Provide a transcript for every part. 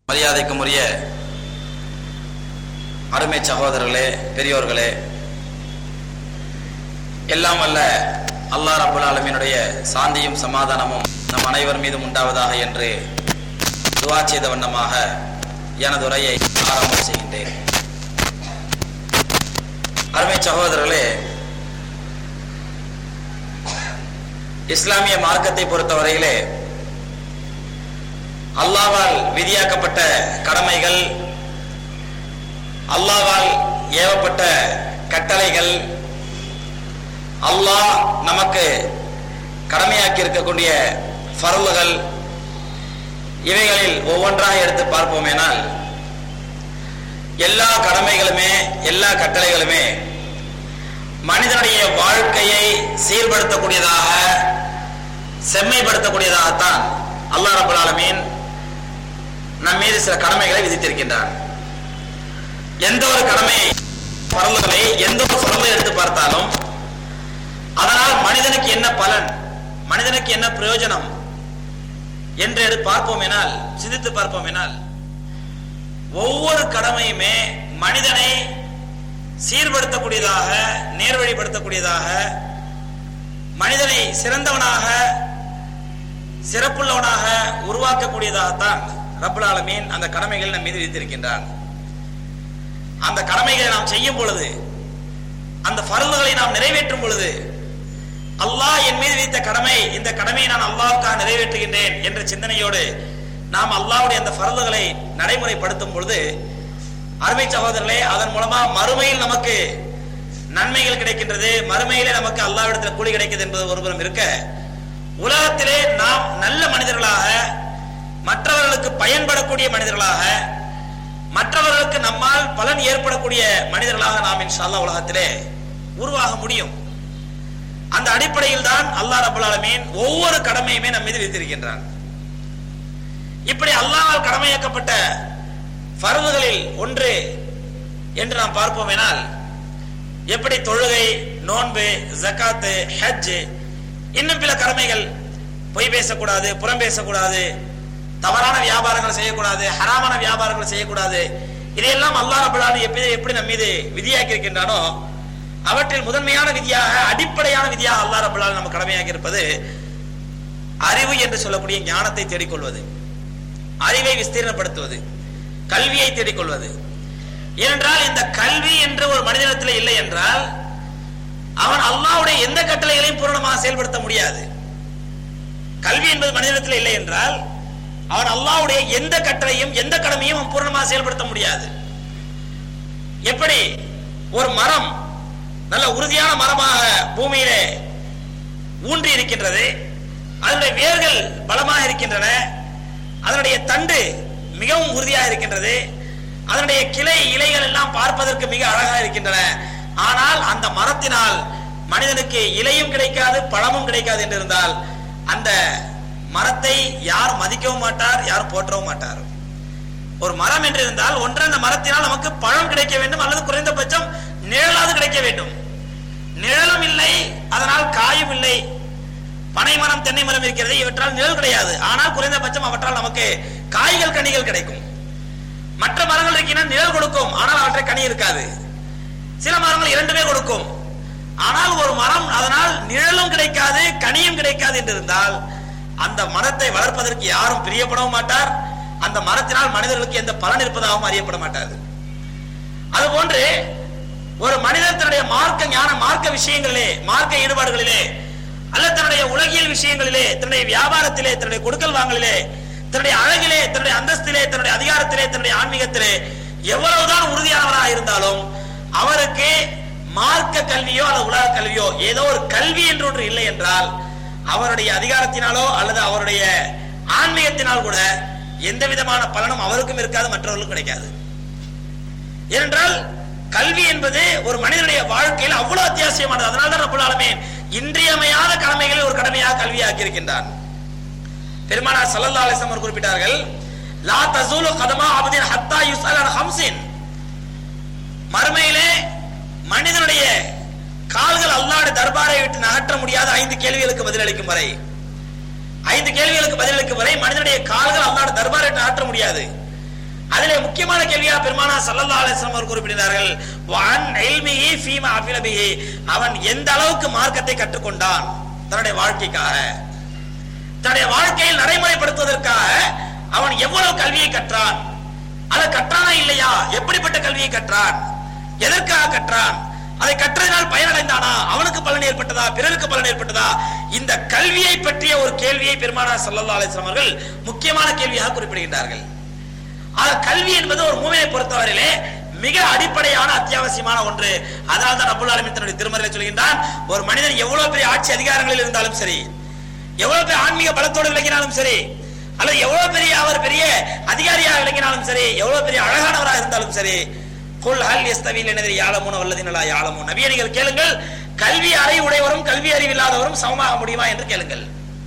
மரியாதைக்கும் உரிய அருமை சகோதரர்களே பெரியோர்களே எல்லாம் வல்ல அல்லாஹ் ரபுல் ஆலமீனுடைய சாந்தியும் சமாதானமும் நம் அனைவர் மீதும் உண்டாவதாக என்று துவா செய்த வண்ணமாக எனது உரையை ஆரம்பம் செய்கின்றேன் அருமை சகோதரர்களே இஸ்லாமிய மார்க்கத்தை பொறுத்தவரையிலே அல்லாவால் விதியாக்கப்பட்ட கடமைகள் அல்லாவால் ஏவப்பட்ட கட்டளைகள் அல்லாஹ் நமக்கு கடமையாக்கி இருக்கக்கூடிய ஃபருள்கள் இவைகளில் ஒவ்வொன்றாக எடுத்து பார்ப்போமேனால் எல்லா கடமைகளுமே எல்லா கட்டளைகளுமே மனிதனுடைய வாழ்க்கையை சீர்படுத்தக்கூடியதாக செம்மைப்படுத்தக்கூடியதாகத்தான் அல்லாஹ் ரபுல் ஆலமீன் நம் மீது சில கடமைகளை விதித்திருக்கின்றான் எந்த ஒரு கடமை பரல்களை எந்த ஒரு பரலை எடுத்து பார்த்தாலும் அதனால் மனிதனுக்கு என்ன பலன் மனிதனுக்கு என்ன பிரயோஜனம் என்று எடுத்து பார்ப்போம் எனால் சிந்தித்து பார்ப்போம் எனால் ஒவ்வொரு கடமையுமே மனிதனை சீர்படுத்தக்கூடியதாக நேர்வழிப்படுத்தக்கூடியதாக மனிதனை சிறந்தவனாக சிறப்புள்ளவனாக உருவாக்கக்கூடியதாகத்தான் ரப்புல் ஆலமீன் அந்த கடமைகள் நம் மீது விதித்திருக்கின்றான் அந்த கடமைகளை நாம் செய்யும் பொழுது அந்த பருந்துகளை நாம் நிறைவேற்றும் பொழுது அல்லாஹ் என் மீது விதித்த கடமை இந்த கடமையை நான் அல்லாவுக்காக நிறைவேற்றுகின்றேன் என்ற சிந்தனையோடு நாம் அல்லாவுடைய அந்த பருந்துகளை நடைமுறைப்படுத்தும் பொழுது அருமை சகோதரர்களே அதன் மூலமா மறுமையில் நமக்கு நன்மைகள் கிடைக்கின்றது மறுமையிலே நமக்கு அல்லாவிடத்தில் கூலி கிடைக்கிறது என்பது ஒருபுறம் இருக்க உலகத்திலே நாம் நல்ல மனிதர்களாக மற்றவர்களுக்கு பயன்படக்கூடிய மனிதர்களாக மற்றவர்களுக்கு நம்மால் பலன் ஏற்படக்கூடிய மனிதர்களாக நாம் இன்ஷால்லா உலகத்திலே உருவாக முடியும் அந்த அடிப்படையில் தான் அல்லாஹ் ரபுல் ஆலமீன் ஒவ்வொரு கடமையுமே நம் மீது விதித்திருக்கின்றான் இப்படி அல்லாஹால் கடமையாக்கப்பட்ட பருவுகளில் ஒன்று என்று நாம் பார்ப்போம் எனால் எப்படி தொழுகை நோன்பு ஜக்காத்து ஹஜ் இன்னும் பிற கடமைகள் பொய் பேசக்கூடாது புறம் பேசக்கூடாது தவறான வியாபாரங்கள் செய்யக்கூடாது ஹராமான வியாபாரங்கள் செய்யக்கூடாது இதையெல்லாம் அல்லாஹ் ரபுல்லானு எப்படி எப்படி நம் மீது விதியாக்கி இருக்கின்றானோ அவற்றில் முதன்மையான விதியாக அடிப்படையான விதியாக அல்லாஹ் ரபுல்லான் நம்ம கடமையாக்கி இருப்பது அறிவு என்று சொல்லக்கூடிய ஞானத்தை தேடிக்கொள்வது அறிவை விஸ்தீர்ணப்படுத்துவது கல்வியை தேடிக்கொள்வது ஏனென்றால் இந்த கல்வி என்ற ஒரு மனிதனத்தில் இல்லை என்றால் அவன் அல்லாவுடைய எந்த கட்டளைகளையும் பூரணமாக செயல்படுத்த முடியாது கல்வி என்பது மனிதனத்தில் இல்லை என்றால் அவன் அல்லாவுடைய எந்த கட்டளையும் எந்த கடமையும் அவன் பூரணமாக செயல்படுத்த முடியாது எப்படி ஒரு மரம் நல்ல உறுதியான மரமாக பூமியிலே ஊன்றி இருக்கின்றது அதனுடைய வேர்கள் பலமாக இருக்கின்றன அதனுடைய தண்டு மிகவும் உறுதியாக இருக்கின்றது அதனுடைய கிளை இலைகள் எல்லாம் பார்ப்பதற்கு மிக அழகாக இருக்கின்றன ஆனால் அந்த மரத்தினால் மனிதனுக்கு இலையும் கிடைக்காது பழமும் கிடைக்காது என்று இருந்தால் அந்த மரத்தை யார் மதிக்கவும் மாட்டார் யார் போற்றவும் மாட்டார் ஒரு மரம் என்று இருந்தால் ஒன்று அந்த மரத்தினால் நமக்கு பழம் கிடைக்க வேண்டும் அல்லது குறைந்தபட்சம் நிழலாவது கிடைக்க வேண்டும் நிழலும் இல்லை அதனால் காயும் இல்லை பனை மரம் தென்னை மரம் இருக்கிறது இவற்றால் நிழல் கிடையாது ஆனால் குறைந்தபட்சம் அவற்றால் நமக்கு காய்கள் கனிகள் கிடைக்கும் மற்ற மரங்கள் இருக்கின்றன நிழல் கொடுக்கும் ஆனால் அவற்றை கனி இருக்காது சில மரங்கள் இரண்டுமே கொடுக்கும் ஆனால் ஒரு மரம் அதனால் நிழலும் கிடைக்காது கனியும் கிடைக்காது என்று இருந்தால் அந்த மரத்தை வளர்ப்பதற்கு யாரும் பிரியப்படவும் மாட்டார் அந்த மரத்தினால் மனிதர்களுக்கு எந்த பலன் இருப்பதாகவும் அறியப்பட மாட்டாது அதுபோன்று ஒரு மனிதன் தன்னுடைய மார்க்க ஞான மார்க்க விஷயங்களிலே மார்க்க ஈடுபாடுகளிலே அல்லது தன்னுடைய உலகியல் விஷயங்களிலே தன்னுடைய வியாபாரத்திலே தன்னுடைய கொடுக்கல் வாங்கலிலே தன்னுடைய அழகிலே தன்னுடைய அந்தஸ்திலே தன்னுடைய அதிகாரத்திலே தன்னுடைய ஆன்மீகத்திலே எவ்வளவுதான் உறுதியானவராக இருந்தாலும் அவருக்கு மார்க்க கல்வியோ அல்லது உலக கல்வியோ ஏதோ ஒரு கல்வி என்று ஒன்று இல்லை என்றால் அவருடைய அதிகாரத்தினாலோ அல்லது அவருடைய ஆன்மீகத்தினால் கூட எந்த விதமான பலனும் அவருக்கும் இருக்காது மற்றவர்களுக்கும் கிடைக்காது ஏனென்றால் கல்வி என்பது ஒரு மனிதனுடைய வாழ்க்கையில் அவ்வளவு அத்தியாவசியமானது அதனால தான் ரப்புல் ஆலமீன் இன்றியமையாத கடமைகளை ஒரு கடமையாக கல்வியாக்கி இருக்கின்றான் பெருமானார் ஸல்லல்லாஹு அலைஹி வஸல்லம் குறிப்பிட்டார்கள் லா தஸூலு கதமா அபதின் ஹத்தா யுஸ்அல் அன் ஹம்சின் மறுமையிலே மனிதனுடைய கால்கள் அல்லாஹ்வுடைய தர்பாரை விட்டு நகற்ற முடியாத ஐந்து கேள்விகளுக்கு பதிலளிக்கும் வரை ஐந்து கேள்விகளுக்கு பதிலளிக்கும் வரை மனிதனுடைய கால்கள் அல்லாஹ்வுடைய தர்பாரை விட்டு நகற்ற முடியாது அதிலே முக்கியமான கேள்வியா பெருமானா சல்லல்லா அலிஸ்லாம் அவர் குறிப்பிடுகிறார்கள் வான் இல்மிஹி ஃபீமா அஃபில பிஹி அவன் எந்த அளவுக்கு மார்க்கத்தை கற்றுக்கொண்டான் தன்னுடைய வாழ்க்கைக்காக தன்னுடைய வாழ்க்கையில் நடைமுறைப்படுத்துவதற்காக அவன் எவ்வளவு கல்வியை கற்றான் அதை கற்றானா இல்லையா எப்படிப்பட்ட கல்வியை கற்றான் எதற்காக கற்றான் அதை கற்றதினால் பயனடைந்தானா அவனுக்கு பலன் ஏற்பட்டதா பிறருக்கு பலன் ஏற்பட்டதா இந்த கல்வியை பற்றிய ஒரு கேள்வியை பெருமானார் சல்லல்லா அலிஸ்லாம் அவர்கள் முக்கியமான கேள்வியாக குறிப்பிடுகின்றார்கள் ஆக கல்வி என்பது ஒரு மூவியை பொறுத்தவரையிலே மிக அடிப்படையான அத்தியாவசியமான ஒன்று அதனால தான் ரப்புல் ஆலமீன் தன்னுடைய திருமறையில் சொல்கின்றான் ஒரு மனிதன் எவ்வளவு பெரிய ஆட்சி அதிகாரங்களில் இருந்தாலும் சரி எவ்வளவு பெரிய ஆன்மீக பலத்தோடு விளங்கினாலும் சரி அல்லது எவ்வளவு பெரிய அவர் பெரிய அதிகாரியாக விளங்கினாலும் சரி எவ்வளவு பெரிய அழகானவராக இருந்தாலும் சரி குல் ஹல் எஸ்தவில் எனது யாழமுன வல்லதினலா யாழமும் நபியை நீங்கள் கேளுங்கள் கல்வி அறிவு உடையவரும் கல்வி அறிவு இல்லாதவரும் சமமாக முடியுமா என்று கேளுங்கள்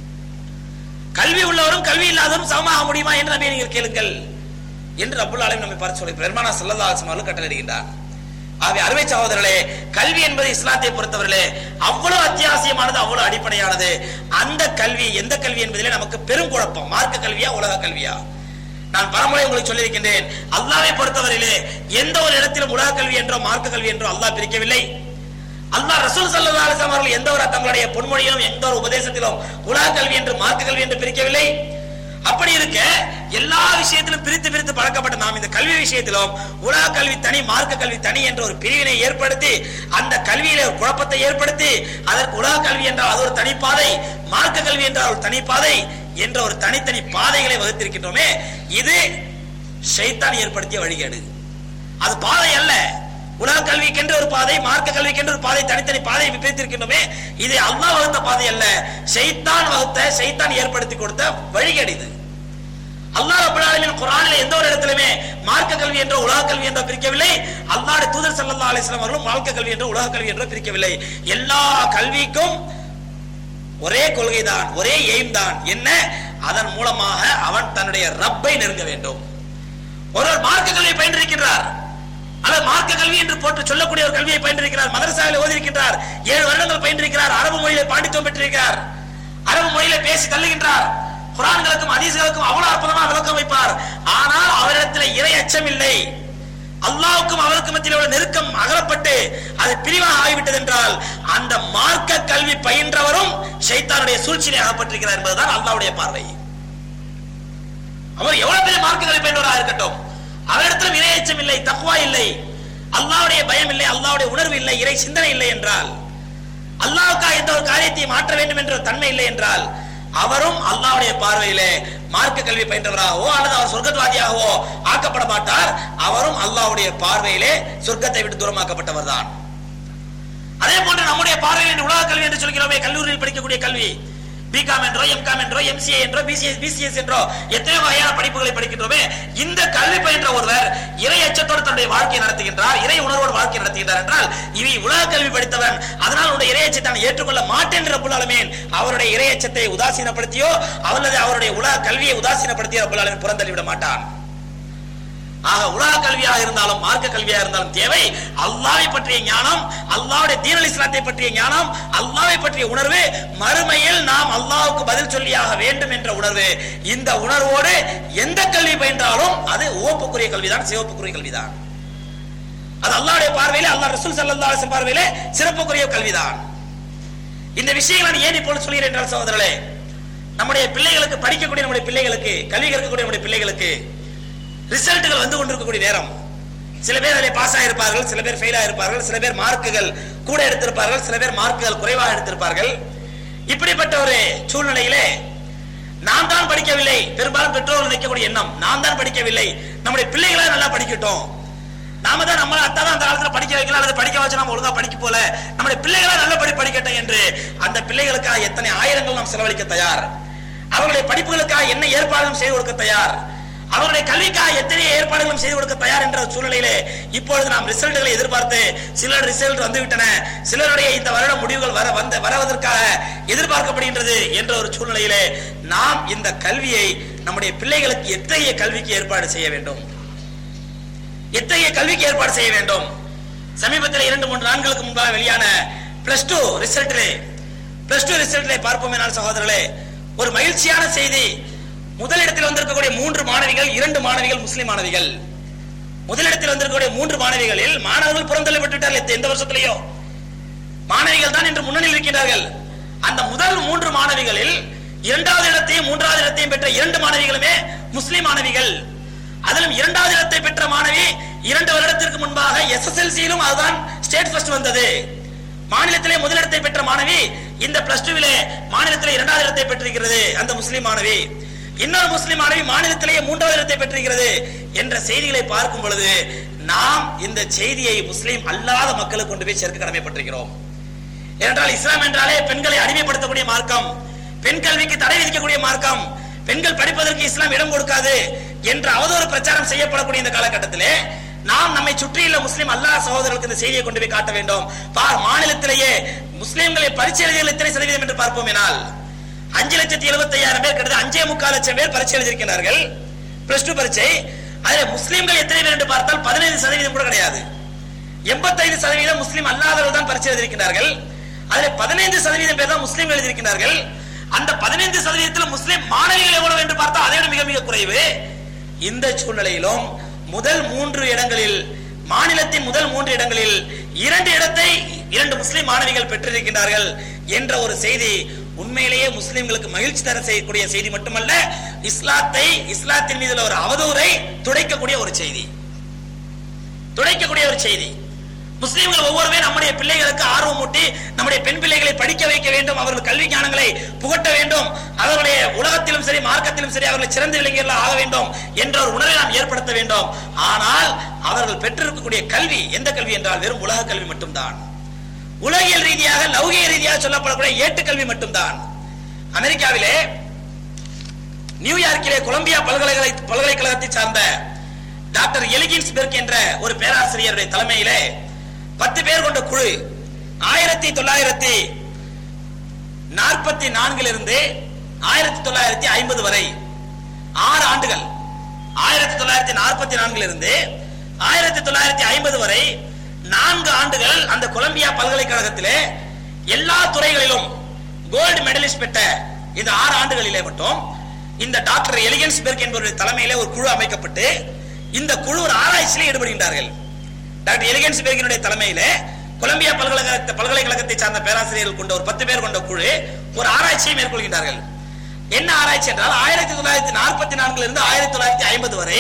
கல்வி உள்ளவரும் கல்வி இல்லாதவரும் சமமாக முடியுமா என்று நபியை நீங்கள் கேளுங்கள் என்று ரப்புல் ஆலமீன் நம்மை பார்த்து சொல்லி பெருமானா ஸல்லல்லாஹு அலைஹி வஸல்லம் கட்டளையிடுகின்றார் ஆகவே அருமை சகோதரர்களே கல்வி என்பது இஸ்லாத்தை பொறுத்தவர்களே அவ்வளவு அத்தியாவசியமானது அவ்வளவு அடிப்படையானது அந்த கல்வி எந்த கல்வி என்பதிலே நமக்கு பெரும் குழப்பம் மார்க்க கல்வியா உலக கல்வியா நான் பலமுறை உங்களுக்கு சொல்லியிருக்கின்றேன் அல்லாவை பொறுத்தவரையிலே எந்த ஒரு இடத்திலும் உலக கல்வி என்றோ மார்க்க கல்வி என்றோ அல்லாஹ் பிரிக்கவில்லை அல்லாஹ் ரசூல் ஸல்லல்லாஹு அலைஹி வஸல்லம் அவர்கள் எந்த ஒரு தங்களுடைய பொன்மொழியிலும் எந்த ஒரு உபதேசத்திலும் உலக கல்வி என்று மார்க்க கல்வி என்று பிரிக்கவில்லை அப்படி இருக்க எல்லா விஷயத்திலும் பிரித்து பிரித்து பழக்கப்பட்ட நாம் இந்த கல்வி விஷயத்திலும் உலக கல்வி தனி மார்க்க கல்வி தனி என்ற ஒரு பிரிவினை ஏற்படுத்தி அந்த கல்வியில ஒரு குழப்பத்தை ஏற்படுத்தி அதற்கு உலக கல்வி என்றால் அது ஒரு தனிப்பாதை மார்க்க கல்வி என்றால் ஒரு தனிப்பாதை என்ற ஒரு தனித்தனி பாதைகளை வகுத்திருக்கின்றோமே இது ஷைத்தான் ஏற்படுத்திய வழிகேடு அது பாதை அல்ல உலக கல்விக்கென்று ஒரு பாதை மார்க்க கல்விக்கென்று ஒரு பாதை தனித்தனி பாதையை பிரித்திருக்கின்றோமே இது அல்லாஹ் வகுத்த பாதை அல்ல ஷைத்தான் வகுத்த ஷைத்தான் ஏற்படுத்தி கொடுத்த வழிகேடு இது அல்லாஹ் ரப்பல் ஆலமீன் குர்ஆனில் எந்த ஒரு இடத்திலுமே மார்க்க கல்வி என்ற உலக கல்வி என்ற பிரிக்கவில்லை அல்லாஹ்வுடைய தூதர் ஸல்லல்லாஹு அலைஹி வஸல்லம் அவர்களும் மார்க்க கல்வி என்ற உலக கல்வி என்ற பிரிக்கவில்லை எல்லா கல்விக்கும் ஒரே கொள்கைதான் ஒரே எய்ம் தான் என்ன அதன் மூலமாக அவன் தன்னுடைய ரப்பை நெருங்க வேண்டும் ஒருவர் மார்க்க கல்வியை பயின்றிருக்கிறார் அல்லது மார்க்க கல்வி என்று போட்டு சொல்லக்கூடிய ஒரு கல்வியை பயின்றிருக்கிறார் மதரசாவில் ஓதியிருக்கின்றார் ஏழு வருடங்கள் பயின்றிருக்கிறார் அரபு மொழியில பாண்டித்துவம் பெற்றிருக்கிறார் அரபு மொழியில பேசி தள்ளுகின்றார் குரான்களுக்கும் ஹதீஸ்களுக்கும் அவ்வளவு அற்புதமாக விளக்கம் வைப்பார் ஆனால் அவரிடத்தில் இறை அச்சம் இல்லை அல்லாவுக்கும் அவருக்கும் மத்தியில் உள்ள நெருக்கம் அகலப்பட்டு அது பிரிவாக ஆகிவிட்டது என்றால் அந்த மார்க்க கல்வி பயின்றவரும் ஷைத்தானுடைய சூழ்ச்சியிலே அகப்பட்டிருக்கிறார் என்பதுதான் அல்லாவுடைய பார்வை அவர் எவ்வளவு பெரிய மார்க்க கல்வி பயின்றவராக இருக்கட்டும் அவரிடத்திலும் இறை அச்சம் இல்லை தக்குவா இல்லை அல்லாவுடைய பயம் இல்லை அல்லாவுடைய உணர்வு இல்லை இறை சிந்தனை இல்லை என்றால் அல்லாவுக்காக எந்த ஒரு காரியத்தை மாற்ற வேண்டும் என்ற ஒரு தன்மை இல்லை என்றால் அவரும் அல்லாவுடைய பார்வையிலே மார்க்க கல்வி பயின்றவராகவோ அல்லது அவர் சொர்க்கத்வாதியாகவோ ஆக்கப்பட மாட்டார் அவரும் அல்லாவுடைய பார்வையிலே சொர்க்கத்தை விட்டு தூரமாக்கப்பட்டவர் தான் அதே போன்று நம்முடைய பார்வையில் இன்று உலக கல்வி என்று சொல்கிறோமே கல்லூரியில் படிக்கக்கூடிய கல்வி பிகாம் என்றோ எம்காம் என்றோ எம்சிஏ என்றோ பிசிஎஸ் பிசிஎஸ் என்றோ எத்தனை வகையான படிப்புகளை படிக்கின்றோமே இந்த கல்வி பயின்ற ஒருவர் இறை அச்சத்தோடு தன்னுடைய வாழ்க்கை நடத்துகின்றார் இறை உணர்வோடு வாழ்க்கை நடத்துகின்றார் என்றால் இவை உலக கல்வி படித்தவன் அதனால் உடைய இறை அச்சத்தை நான் ஏற்றுக்கொள்ள மாட்டேன் என்ற புல்லாலுமேன் அவருடைய இறை அச்சத்தை உதாசீனப்படுத்தியோ அல்லது அவருடைய உலக கல்வியை உதாசீனப்படுத்தியோ புல்லாலுமே புறந்தள்ளி விட மாட்டான் ஆக உலக கல்வியாக இருந்தாலும் மார்க்க கல்வியாக இருந்தாலும் தேவை அல்லாவை பற்றிய ஞானம் அல்லாவுடைய தீனல் இஸ்லாத்தை பற்றிய ஞானம் அல்லாவை பற்றிய உணர்வு மறுமையில் நாம் அல்லாவுக்கு பதில் சொல்லியாக வேண்டும் என்ற உணர்வு இந்த உணர்வோடு எந்த கல்வி பயின்றாலும் அது ஓப்புக்குரிய கல்விதான் சிவப்புக்குரிய கல்விதான் அது அல்லாவுடைய பார்வையிலே அல்லாஹ் ரசூல் ஸல்லல்லாஹு அலைஹி வஸல்லம் பார்வையிலே சிறப்புக்குரிய கல்விதான் இந்த விஷயங்களை நான் ஏன் இப்பொழுது சொல்கிறேன் என்றால் சகோதரர்களே நம்முடைய பிள்ளைகளுக்கு படிக்கக்கூடிய நம்முடைய பிள்ளைகளுக்கு கல்வி கற்கக்கூடிய நம்முடைய பிள்ளைகளுக்கு ரிசல்ட்டுகள் வந்து கொண்டிருக்கக்கூடிய நேரம் சில பேர் அதில் பாஸ் ஆகிருப்பார்கள் சில பேர் ஃபெயில் ஆகிருப்பார்கள் சில பேர் மார்க்குகள் கூட எடுத்திருப்பார்கள் சில பேர் மார்க்குகள் குறைவாக எடுத்திருப்பார்கள் இப்படிப்பட்ட ஒரு சூழ்நிலையிலே நான் தான் படிக்கவில்லை பெரும்பாலும் பெற்றோர்கள் நினைக்கக்கூடிய எண்ணம் நான் தான் படிக்கவில்லை நம்முடைய பிள்ளைகளை நல்லா படிக்கட்டும் நாம தான் நம்ம அத்தா தான் அந்த காலத்துல படிக்க வைக்கலாம் அல்லது படிக்க வச்சு நம்ம ஒழுங்கா படிக்க போல நம்முடைய பிள்ளைகளை நல்லபடி படிக்கட்டும் என்று அந்த பிள்ளைகளுக்காக எத்தனை ஆயிரங்கள் நாம் செலவழிக்க தயார் அவர்களுடைய படிப்புகளுக்காக என்ன ஏற்பாடுகளும் செய்து கொடுக்க தயார் அவருடைய கல்விக்காக எத்தனை ஏற்பாடுகளும் செய்து கொடுக்க தயார் என்ற சூழ்நிலையிலே இப்பொழுது நாம் ரிசல்ட்களை எதிர்பார்த்து சிலர் ரிசல்ட் வந்துவிட்டன சிலருடைய இந்த வருட முடிவுகள் வர வந்த வரவதற்காக எதிர்பார்க்கப்படுகின்றது என்ற ஒரு சூழ்நிலையிலே நாம் இந்த கல்வியை நம்முடைய பிள்ளைகளுக்கு எத்தகைய கல்விக்கு ஏற்பாடு செய்ய வேண்டும் எத்தகைய கல்விக்கு ஏற்பாடு செய்ய வேண்டும் சமீபத்தில் இரண்டு மூன்று நாட்களுக்கு முன்பாக வெளியான பிளஸ் டூ ரிசல்ட்டிலே பிளஸ் டூ ரிசல்ட்டிலே பார்ப்போம் என்னால் சகோதரர்களே ஒரு மகிழ்ச்சியான செய்தி முதலிடத்தில் வந்திருக்கக்கூடிய மூன்று மாணவிகள் இரண்டு மாணவிகள் முஸ்லிம் மாணவிகள் முதலிடத்தில் வந்திருக்கக்கூடிய மூன்று மாணவிகளில் மாணவர்கள் புறந்தள்ளப்பட்டு விட்டார்கள் எந்த- எந்த வருஷத்திலேயோ மாணவிகள் தான் இன்று முன்னணியில் இருக்கின்றார்கள் அந்த முதல் மூன்று மாணவிகளில் இரண்டாவது இடத்தையும் மூன்றாவது இடத்தையும் பெற்ற இரண்டு மாணவிகளுமே முஸ்லிம் மாணவிகள் அதிலும் இரண்டாவது இடத்தை பெற்ற மாணவி இரண்டு வருடத்திற்கு முன்பாக எஸ்எஸ்எல்சியிலும் அதுதான் ஸ்டேட் ஃபர்ஸ்ட் வந்தது மாநிலத்திலே முதலிடத்தை பெற்ற மாணவி இந்த பிளஸ் டூவிலே மாநிலத்திலே இரண்டாவது இடத்தை பெற்றிருக்கிறது அந்த முஸ்லிம் மாணவி இன்னொரு முஸ்லிம் மாணவி மாநிலத்திலேயே மூன்றாவது இடத்தை பெற்றிருக்கிறது என்ற செய்திகளை பார்க்கும் பொழுது நாம் இந்த செய்தியை முஸ்லிம் அல்லாத மக்களுக்கு கொண்டு போய் சேர்க்க கடமைப்பட்டிருக்கிறோம் ஏனென்றால் இஸ்லாம் என்றாலே பெண்களை அடிமைப்படுத்தக்கூடிய மார்க்கம் பெண் கல்விக்கு தடை விதிக்கக்கூடிய மார்க்கம் பெண்கள் படிப்பதற்கு இஸ்லாம் இடம் கொடுக்காது என்ற அவதூறு பிரச்சாரம் செய்யப்படக்கூடிய இந்த காலகட்டத்திலே நாம் நம்மை சுற்றியுள்ள முஸ்லிம் அல்லாஹ் சகோதரர்களுக்கு இந்த செய்தியை கொண்டு போய் காட்ட வேண்டும் பார் மாநிலத்திலேயே முஸ்லிம்களை பரீட்சை எழுதியவர்கள் எத்தனை சதவீதம் என்று பார்ப்போம் எனால் அஞ்சு லட்சத்தி எழுபத்தி ஐயாயிரம் பேர் கிட்டத்தட்ட அஞ்சே முக்கால் லட்சம் பேர் பரீட்சை எழுதியிருக்கிறார்கள் பிளஸ் டூ பரீட்சை அதில் முஸ்லிம்கள் எத்தனை பேர் என்று பார்த்தால் பதினைந்து சதவீதம் கூட கிடையாது எண்பத்தைந்து சதவீதம் முஸ்லிம் அல்லாதவர்கள் தான் பரிச்சை எழுதியிருக்கிறார்கள் அதில் பதினைந்து சதவீதம் பேர் தான் முஸ்லிம் எழுதியிருக்கிறார்கள் அந்த பதினைந்து சதவீதத்தில் முஸ்லிம் மாணவிகள் எவ்வளவு என்று பார்த்தால் அதை விட மிக மிக குறைவு இந்த சூழ்நிலையிலும் முதல் மூன்று இடங்களில் மாநிலத்தின் முதல் மூன்று இடங்களில் இரண்டு இடத்தை இரண்டு முஸ்லிம் மாணவிகள் பெற்றிருக்கின்றார்கள் என்ற ஒரு செய்தி உண்மையிலேயே முஸ்லிம்களுக்கு மகிழ்ச்சி தர செய்யக்கூடிய செய்தி மட்டுமல்ல இஸ்லாத்தை இஸ்லாத்தின் மீதுள்ள ஒரு அவதூறை துடைக்கக்கூடிய ஒரு செய்தி துடைக்கக்கூடிய ஒரு செய்தி முஸ்லிம்கள் ஒவ்வொருமே நம்முடைய பிள்ளைகளுக்கு ஆர்வம் ஊட்டி நம்முடைய பெண் பிள்ளைகளை படிக்க வைக்க வேண்டும் அவர்கள் கல்வி ஞானங்களை புகட்ட வேண்டும் அவர்களுடைய உலகத்திலும் சரி மார்க்கத்திலும் சரி அவர்களை சிறந்த இளைஞர்கள் ஆக வேண்டும் என்ற ஒரு உணர்வை நாம் ஏற்படுத்த வேண்டும் ஆனால் அவர்கள் பெற்றிருக்கக்கூடிய கல்வி எந்த கல்வி என்றால் வெறும் உலக கல்வி மட்டும்தான் உலகியல் ரீதியாக லௌகிய ரீதியாக சொல்லப்படக்கூடிய ஏட்டுக்கல்வி மட்டும்தான் அமெரிக்காவிலே நியூயார்க்கிலே கொலம்பியா பல்கலைக்கழக பல்கலைக்கழகத்தை சார்ந்த டாக்டர் எலிகின்ஸ்பெர்க் என்ற ஒரு பேராசிரியருடைய தலைமையிலே பத்து பேர் கொண்ட குழு ஆயிரத்தி தொள்ளாயிரத்தி நாற்பத்தி நான்கிலிருந்து ஆயிரத்தி தொள்ளாயிரத்தி ஐம்பது வரை ஆறு ஆண்டுகள் ஆயிரத்தி தொள்ளாயிரத்தி நாற்பத்தி நான்கிலிருந்து ஆயிரத்தி தொள்ளாயிரத்தி ஐம்பது வரை நான்கு ஆண்டுகள் அந்த கொலம்பியா பல்கலைக்கழகத்திலே எல்லா துறைகளிலும் கோல்டு மெடலிஸ்ட் பெற்ற இந்த ஆறு ஆண்டுகளிலே மட்டும் இந்த டாக்டர் எலிகன்ஸ்பெர்க் என்பவருடைய தலைமையிலே ஒரு குழு அமைக்கப்பட்டு இந்த குழு ஒரு ஆராய்ச்சியில் ஈடுபடுகின்றார்கள் டாக்டர் எலிகன்ஸ்பெர்கினுடைய தலைமையிலே கொலம்பியா பல்கலைக்கழக பல்கலைக்கழகத்தை சார்ந்த பேராசிரியர்கள் கொண்ட ஒரு பத்து பேர் கொண்ட குழு ஒரு ஆராய்ச்சியை மேற்கொள்கின்றார்கள் என்ன ஆராய்ச்சி என்றால் ஆயிரத்தி தொள்ளாயிரத்தி நாற்பத்தி நான்குல இருந்து ஆயிரத்தி தொள்ளாயிரத்தி ஐம்பது வரை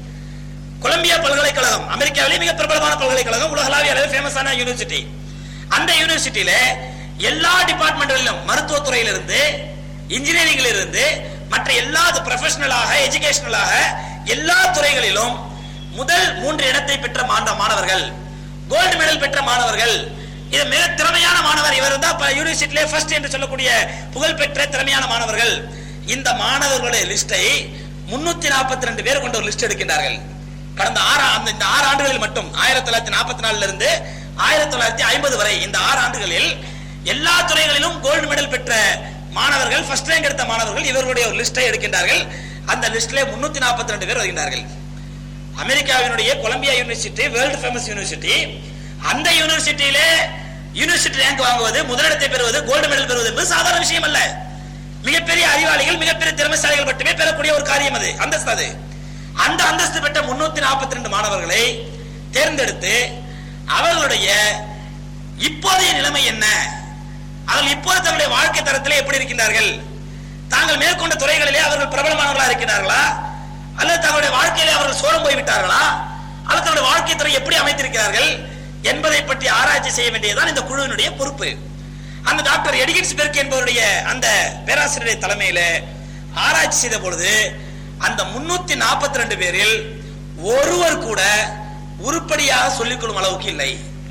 கொலம்பியா பல்கலைக்கழகம் அமெரிக்காவிலே மிக பிரபலமான பல்கலைக்கழகம் உலகளாவிய அளவில் ஃபேமஸான யூனிவர்சிட்டி அந்த யூனிவர்சிட்டியில எல்லா டிபார்ட்மெண்ட்களிலும் மருத்துவத்துறையிலிருந்து இன்ஜினியரிங்ல இருந்து மற்ற எல்லா ப்ரொஃபஷனலாக எஜுகேஷனலாக எல்லா துறைகளிலும் முதல் மூன்று இடத்தை பெற்ற மாண- மாணவர்கள் கோல்டு மெடல் பெற்ற மாணவர்கள் இது மிக திறமையான மாணவர் இவர் தான் பல யூனிவர்சிட்டியிலே ஃபர்ஸ்ட் என்று சொல்லக்கூடிய புகழ்பெற்ற திறமையான மாணவர்கள் இந்த மாணவர்களுடைய லிஸ்டை முன்னூத்தி நாற்பத்தி ரெண்டு பேர் கொண்ட ஒரு லிஸ்ட் எடுக்கின்றார்கள் கடந்த ஆறு அந்த இந்த ஆறு ஆண்டுகளில் மட்டும் ஆயிரத்தி தொள்ளாயிரத்தி நாற்பத்தி நாலுல இருந்து ஆயிரத்தி தொள்ளாயிரத்தி ஐம்பது வரை இந்த ஆறு ஆண்டுகளில் எல்லா துறைகளிலும் கோல்டு மெடல் பெற்ற மாணவர்கள் ஃபர்ஸ்ட் ரேங்க் எடுத்த மாணவர்கள் இவர்களுடைய ஒரு லிஸ்டை எடுக்கின்றார்கள் அந்த லிஸ்ட்ல முன்னூத்தி நாற்பத்தி ரெண்டு பேர் வருகின்றார்கள் அமெரிக்காவினுடைய Columbia university world famous university அந்த யூனிவர்சிட்டியிலே யூனிவர்சிட்டி ரேங்க் வாங்குவது முதலிடத்தை பெறுவது கோல்டு மெடல் பெறுவது என்பது சாதாரண விஷயம் அல்ல மிகப்பெரிய அறிவாளிகள் மிகப்பெரிய திறமைசாலிகள் மட்டுமே பெறக்கூடிய ஒரு காரியம் அது அந்தஸ்து அது அந்த அந்தஸ்து பெற்ற முன்னூத்தி நாற்பத்தி ரெண்டு மாணவர்களை தேர்ந்தெடுத்து அவர்களுடைய இப்போதைய நிலைமை என்ன அவர்கள் இப்போது தங்களுடைய வாழ்க்கை தரத்திலே எப்படி இருக்கின்றார்கள் தாங்கள் மேற்கொண்ட துறைகளிலே அவர்கள் பிரபலமானவர்களா இருக்கிறார்களா அல்லது தங்களுடைய வாழ்க்கையிலே அவர்கள் சோரம் போய் விட்டார்களா அல்லது தங்களுடைய வாழ்க்கை துறை எப்படி அமைத்திருக்கிறார்கள் என்பதை பற்றி ஆராய்ச்சி செய்ய வேண்டியதுதான் இந்த குழுவினுடைய பொறுப்பு அந்த டாக்டர் எடிகிட்ஸ் பெர்க் என்பவருடைய அந்த பேராசிரியருடைய தலைமையில ஆராய்ச்சி செய்த பொழுது அந்த முன்னூத்தி நாற்பத்தி ரெண்டு பேரில் ஒருவர் கூட உருப்படியாக சொல்லிக்கொள்ளும் அளவுக்கு இல்லை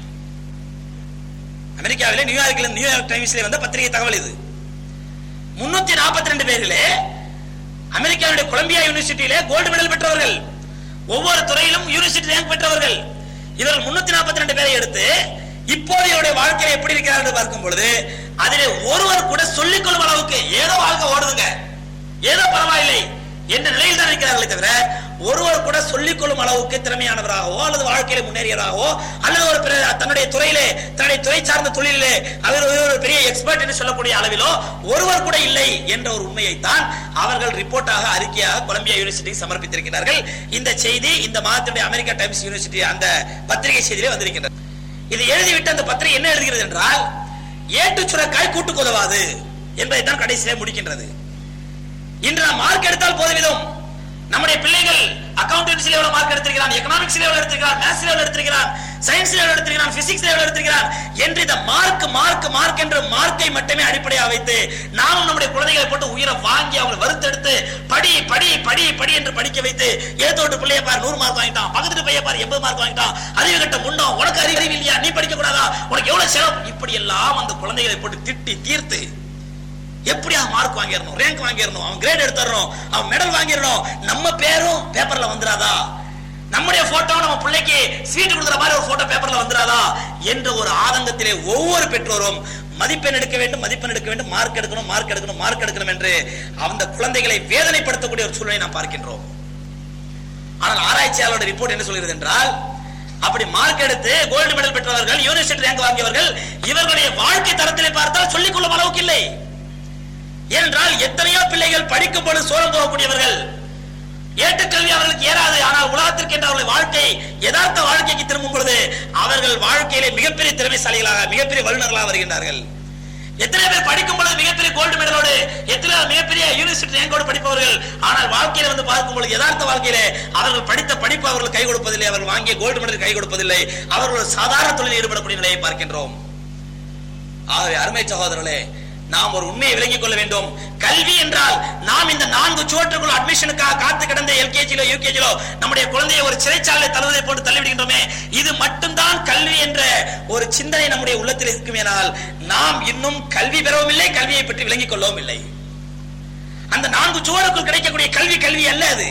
அமெரிக்காவிலே நியூயார்க்கில் நியூயார்க் டைம்ஸ்ல வந்த பத்திரிகை தகவல் இது முன்னூத்தி நாற்பத்தி ரெண்டு பேரிலே அமெரிக்காவுடைய கொலம்பியா யூனிவர்சிட்டியிலே கோல்டு மெடல் பெற்றவர்கள் ஒவ்வொரு துறையிலும் யூனிவர்சிட்டி ரேங்க் பெற்றவர்கள் இவர்கள் முன்னூத்தி நாற்பத்தி ரெண்டு பேரை எடுத்து இப்போது இவருடைய வாழ்க்கையில எப்படி இருக்கிறார் என்று பார்க்கும் பொழுது அதிலே ஒருவர் கூட சொல்லிக் கொள்ளும் அளவுக்கு ஏதோ வாழ்க்கை ஓடுதுங்க ஏதோ பரவாயில்லை என்ற நிலையில் தான் இருக்கிறார்களே தவிர ஒருவர் ஒருவர் கூட சொல்லிக் கொள்ளும் அளவுக்கு திறமையானவராகவோ அல்லது வாழ்க்கையில முன்னேறியதாகவோ அல்லது ஒரு பிற- தன்னுடைய துறையிலே தன்னுடைய துறை சார்ந்த தொழிலிலே அவர் ஒரு பெரிய எக்ஸ்பர்ட் என்று சொல்லக்கூடிய அளவிலோ ஒருவர் கூட இல்லை என்ற ஒரு உண்மையைத்தான் அவர்கள் ரிப்போர்ட்டாக அறிக்கையாக கொலம்பியா யூனிவர்சிட்டிக்கு சமர்ப்பித்திருக்கிறார்கள் இந்த செய்தி இந்த மாதத்துடைய அமெரிக்கா டைம்ஸ் யூனிவர்சிட்டி அந்த பத்திரிகை செய்தியிலே வந்திருக்கின்றது இது எழுதிவிட்டு அந்த பத்திரிகை என்ன எழுதுகிறது என்றால் ஏட்டு சுரக்காய் கூட்டுக்கு உதவாது என்பதைத்தான் கடைசியிலே முடிக்கின்றது இன்று நாம் மார்க் எடுத்தால் போதுவிதம் நம்முடைய பிள்ளைகள் அக்கௌண்டன்சில எவ்வளவு மார்க் எடுத்திருக்கிறான் எக்கனாமிக்ஸ்ல எவ்வளவு எடுத்திருக்கிறான் மேத்ஸ்ல எவ்வளவு எடுத்திருக்கிறான் சயின்ஸ்ல எவ்வளவு எடுத்திருக்கிறான் பிசிக்ஸ்ல எவ்வளவு எடுத்திருக்கிறான் என்று இந்த மார்க் மார்க் மார்க் என்ற மார்க்கை மட்டுமே அடிப்படையாக வைத்து நாமும் நம்முடைய குழந்தைகளை போட்டு உயிரை வாங்கி அவங்களை வறுத்தெடுத்து படி படி படி படி என்று படிக்க வைத்து ஏதோட்டு பிள்ளைய பார் நூறு மார்க் வாங்கிட்டான் பக்கத்து பைய பார் எண்பது மார்க் வாங்கிட்டான் அறிவு கட்ட முன்னோம் உனக்கு அறிவு அறிவு இல்லையா நீ படிக்க கூடாதா உனக்கு எவ்வளவு செலவு இப்படி எல்லாம் அந்த குழந்தைகளை போட்டு திட்டி தீர்த்து எப்படியா மார்க் வாங்கிடணும் ரேங்க் வாங்கிடணும் அவன் கிரேட் எடுத்துறணும் அவன் மெடல் வாங்கிடணும் நம்ம பேரும் பேப்பர்ல வந்துராதா நம்முடைய போட்டோ நம்ம பிள்ளைக்கு ஸ்வீட் கொடுக்குற மாதிரி ஒரு போட்டோ பேப்பர்ல வந்துராதா என்ற ஒரு ஆதங்கத்திலே ஒவ்வொரு பெற்றோரும் மதிப்பெண் எடுக்க வேண்டும் மதிப்பெண் எடுக்க வேண்டும் மார்க் எடுக்கணும் மார்க் எடுக்கணும் மார்க் எடுக்கணும் என்று அந்த குழந்தைகளை வேதனைப்படுத்தக்கூடிய ஒரு சூழ்நிலை நாம் பார்க்கின்றோம் ஆனால் ஆராய்ச்சியாளரோட ரிப்போர்ட் என்ன சொல்கிறது என்றால் அப்படி மார்க் எடுத்து கோல்டு மெடல் பெற்றவர்கள் யூனிவர்சிட்டி ரேங்க் வாங்கியவர்கள் இவர்களுடைய வாழ்க்கை தரத்திலே பார்த்தால் சொல்லிக் கொள்ளும் அளவுக்கு இல்லை ஏனென்றால் எத்தனையோ பிள்ளைகள் படிக்கும் பொழுது சோரம் போகக்கூடியவர்கள் ஏட்டுக்கல்வி அவர்களுக்கு ஏறாது ஆனால் உலகத்திற்கு என்ற அவர்கள் வாழ்க்கை யதார்த்த வாழ்க்கைக்கு திரும்பும் பொழுது அவர்கள் வாழ்க்கையிலே மிகப்பெரிய திறமைசாலிகளாக மிகப்பெரிய வல்லுநர்களாக வருகின்றார்கள் எத்தனை பேர் படிக்கும் பொழுது மிகப்பெரிய கோல்டு மெடலோடு எத்தனை மிகப்பெரிய யூனிவர்சிட்டி ரேங்கோடு படிப்பவர்கள் ஆனால் வாழ்க்கையில வந்து பார்க்கும் பொழுது யதார்த்த வாழ்க்கையிலே அவர்கள் படித்த படிப்பு அவர்கள் கை கொடுப்பதில்லை அவர்கள் வாங்கிய கோல்டு மெடல் கை கொடுப்பதில்லை அவர்கள் ஒரு சாதாரண தொழிலில் ஈடுபடக்கூடிய நிலையை பார்க்கின்றோம் ஆகவே அருமை சகோதரர்களே நாம் ஒரு உண்மையை விளங்கிக் கொள்ள வேண்டும் கல்வி என்றால் நாம் இந்த நான்கு சுவற்றுக்குள் அட்மிஷனுக்காக காத்து கிடந்த எல்கேஜிலோ யூகேஜிலோ நம்முடைய குழந்தையை ஒரு சிறைச்சாலை தழுவதை போட்டு தள்ளிவிடுகின்றோமே இது மட்டும்தான் கல்வி என்ற ஒரு சிந்தனை நம்முடைய உள்ளத்தில் இருக்குமேனால் நாம் இன்னும் கல்வி பெறவும் இல்லை கல்வியை பற்றி விளங்கிக் கொள்ளவும் இல்லை அந்த நான்கு சுவருக்குள் கிடைக்கக்கூடிய கல்வி கல்வி அல்ல அது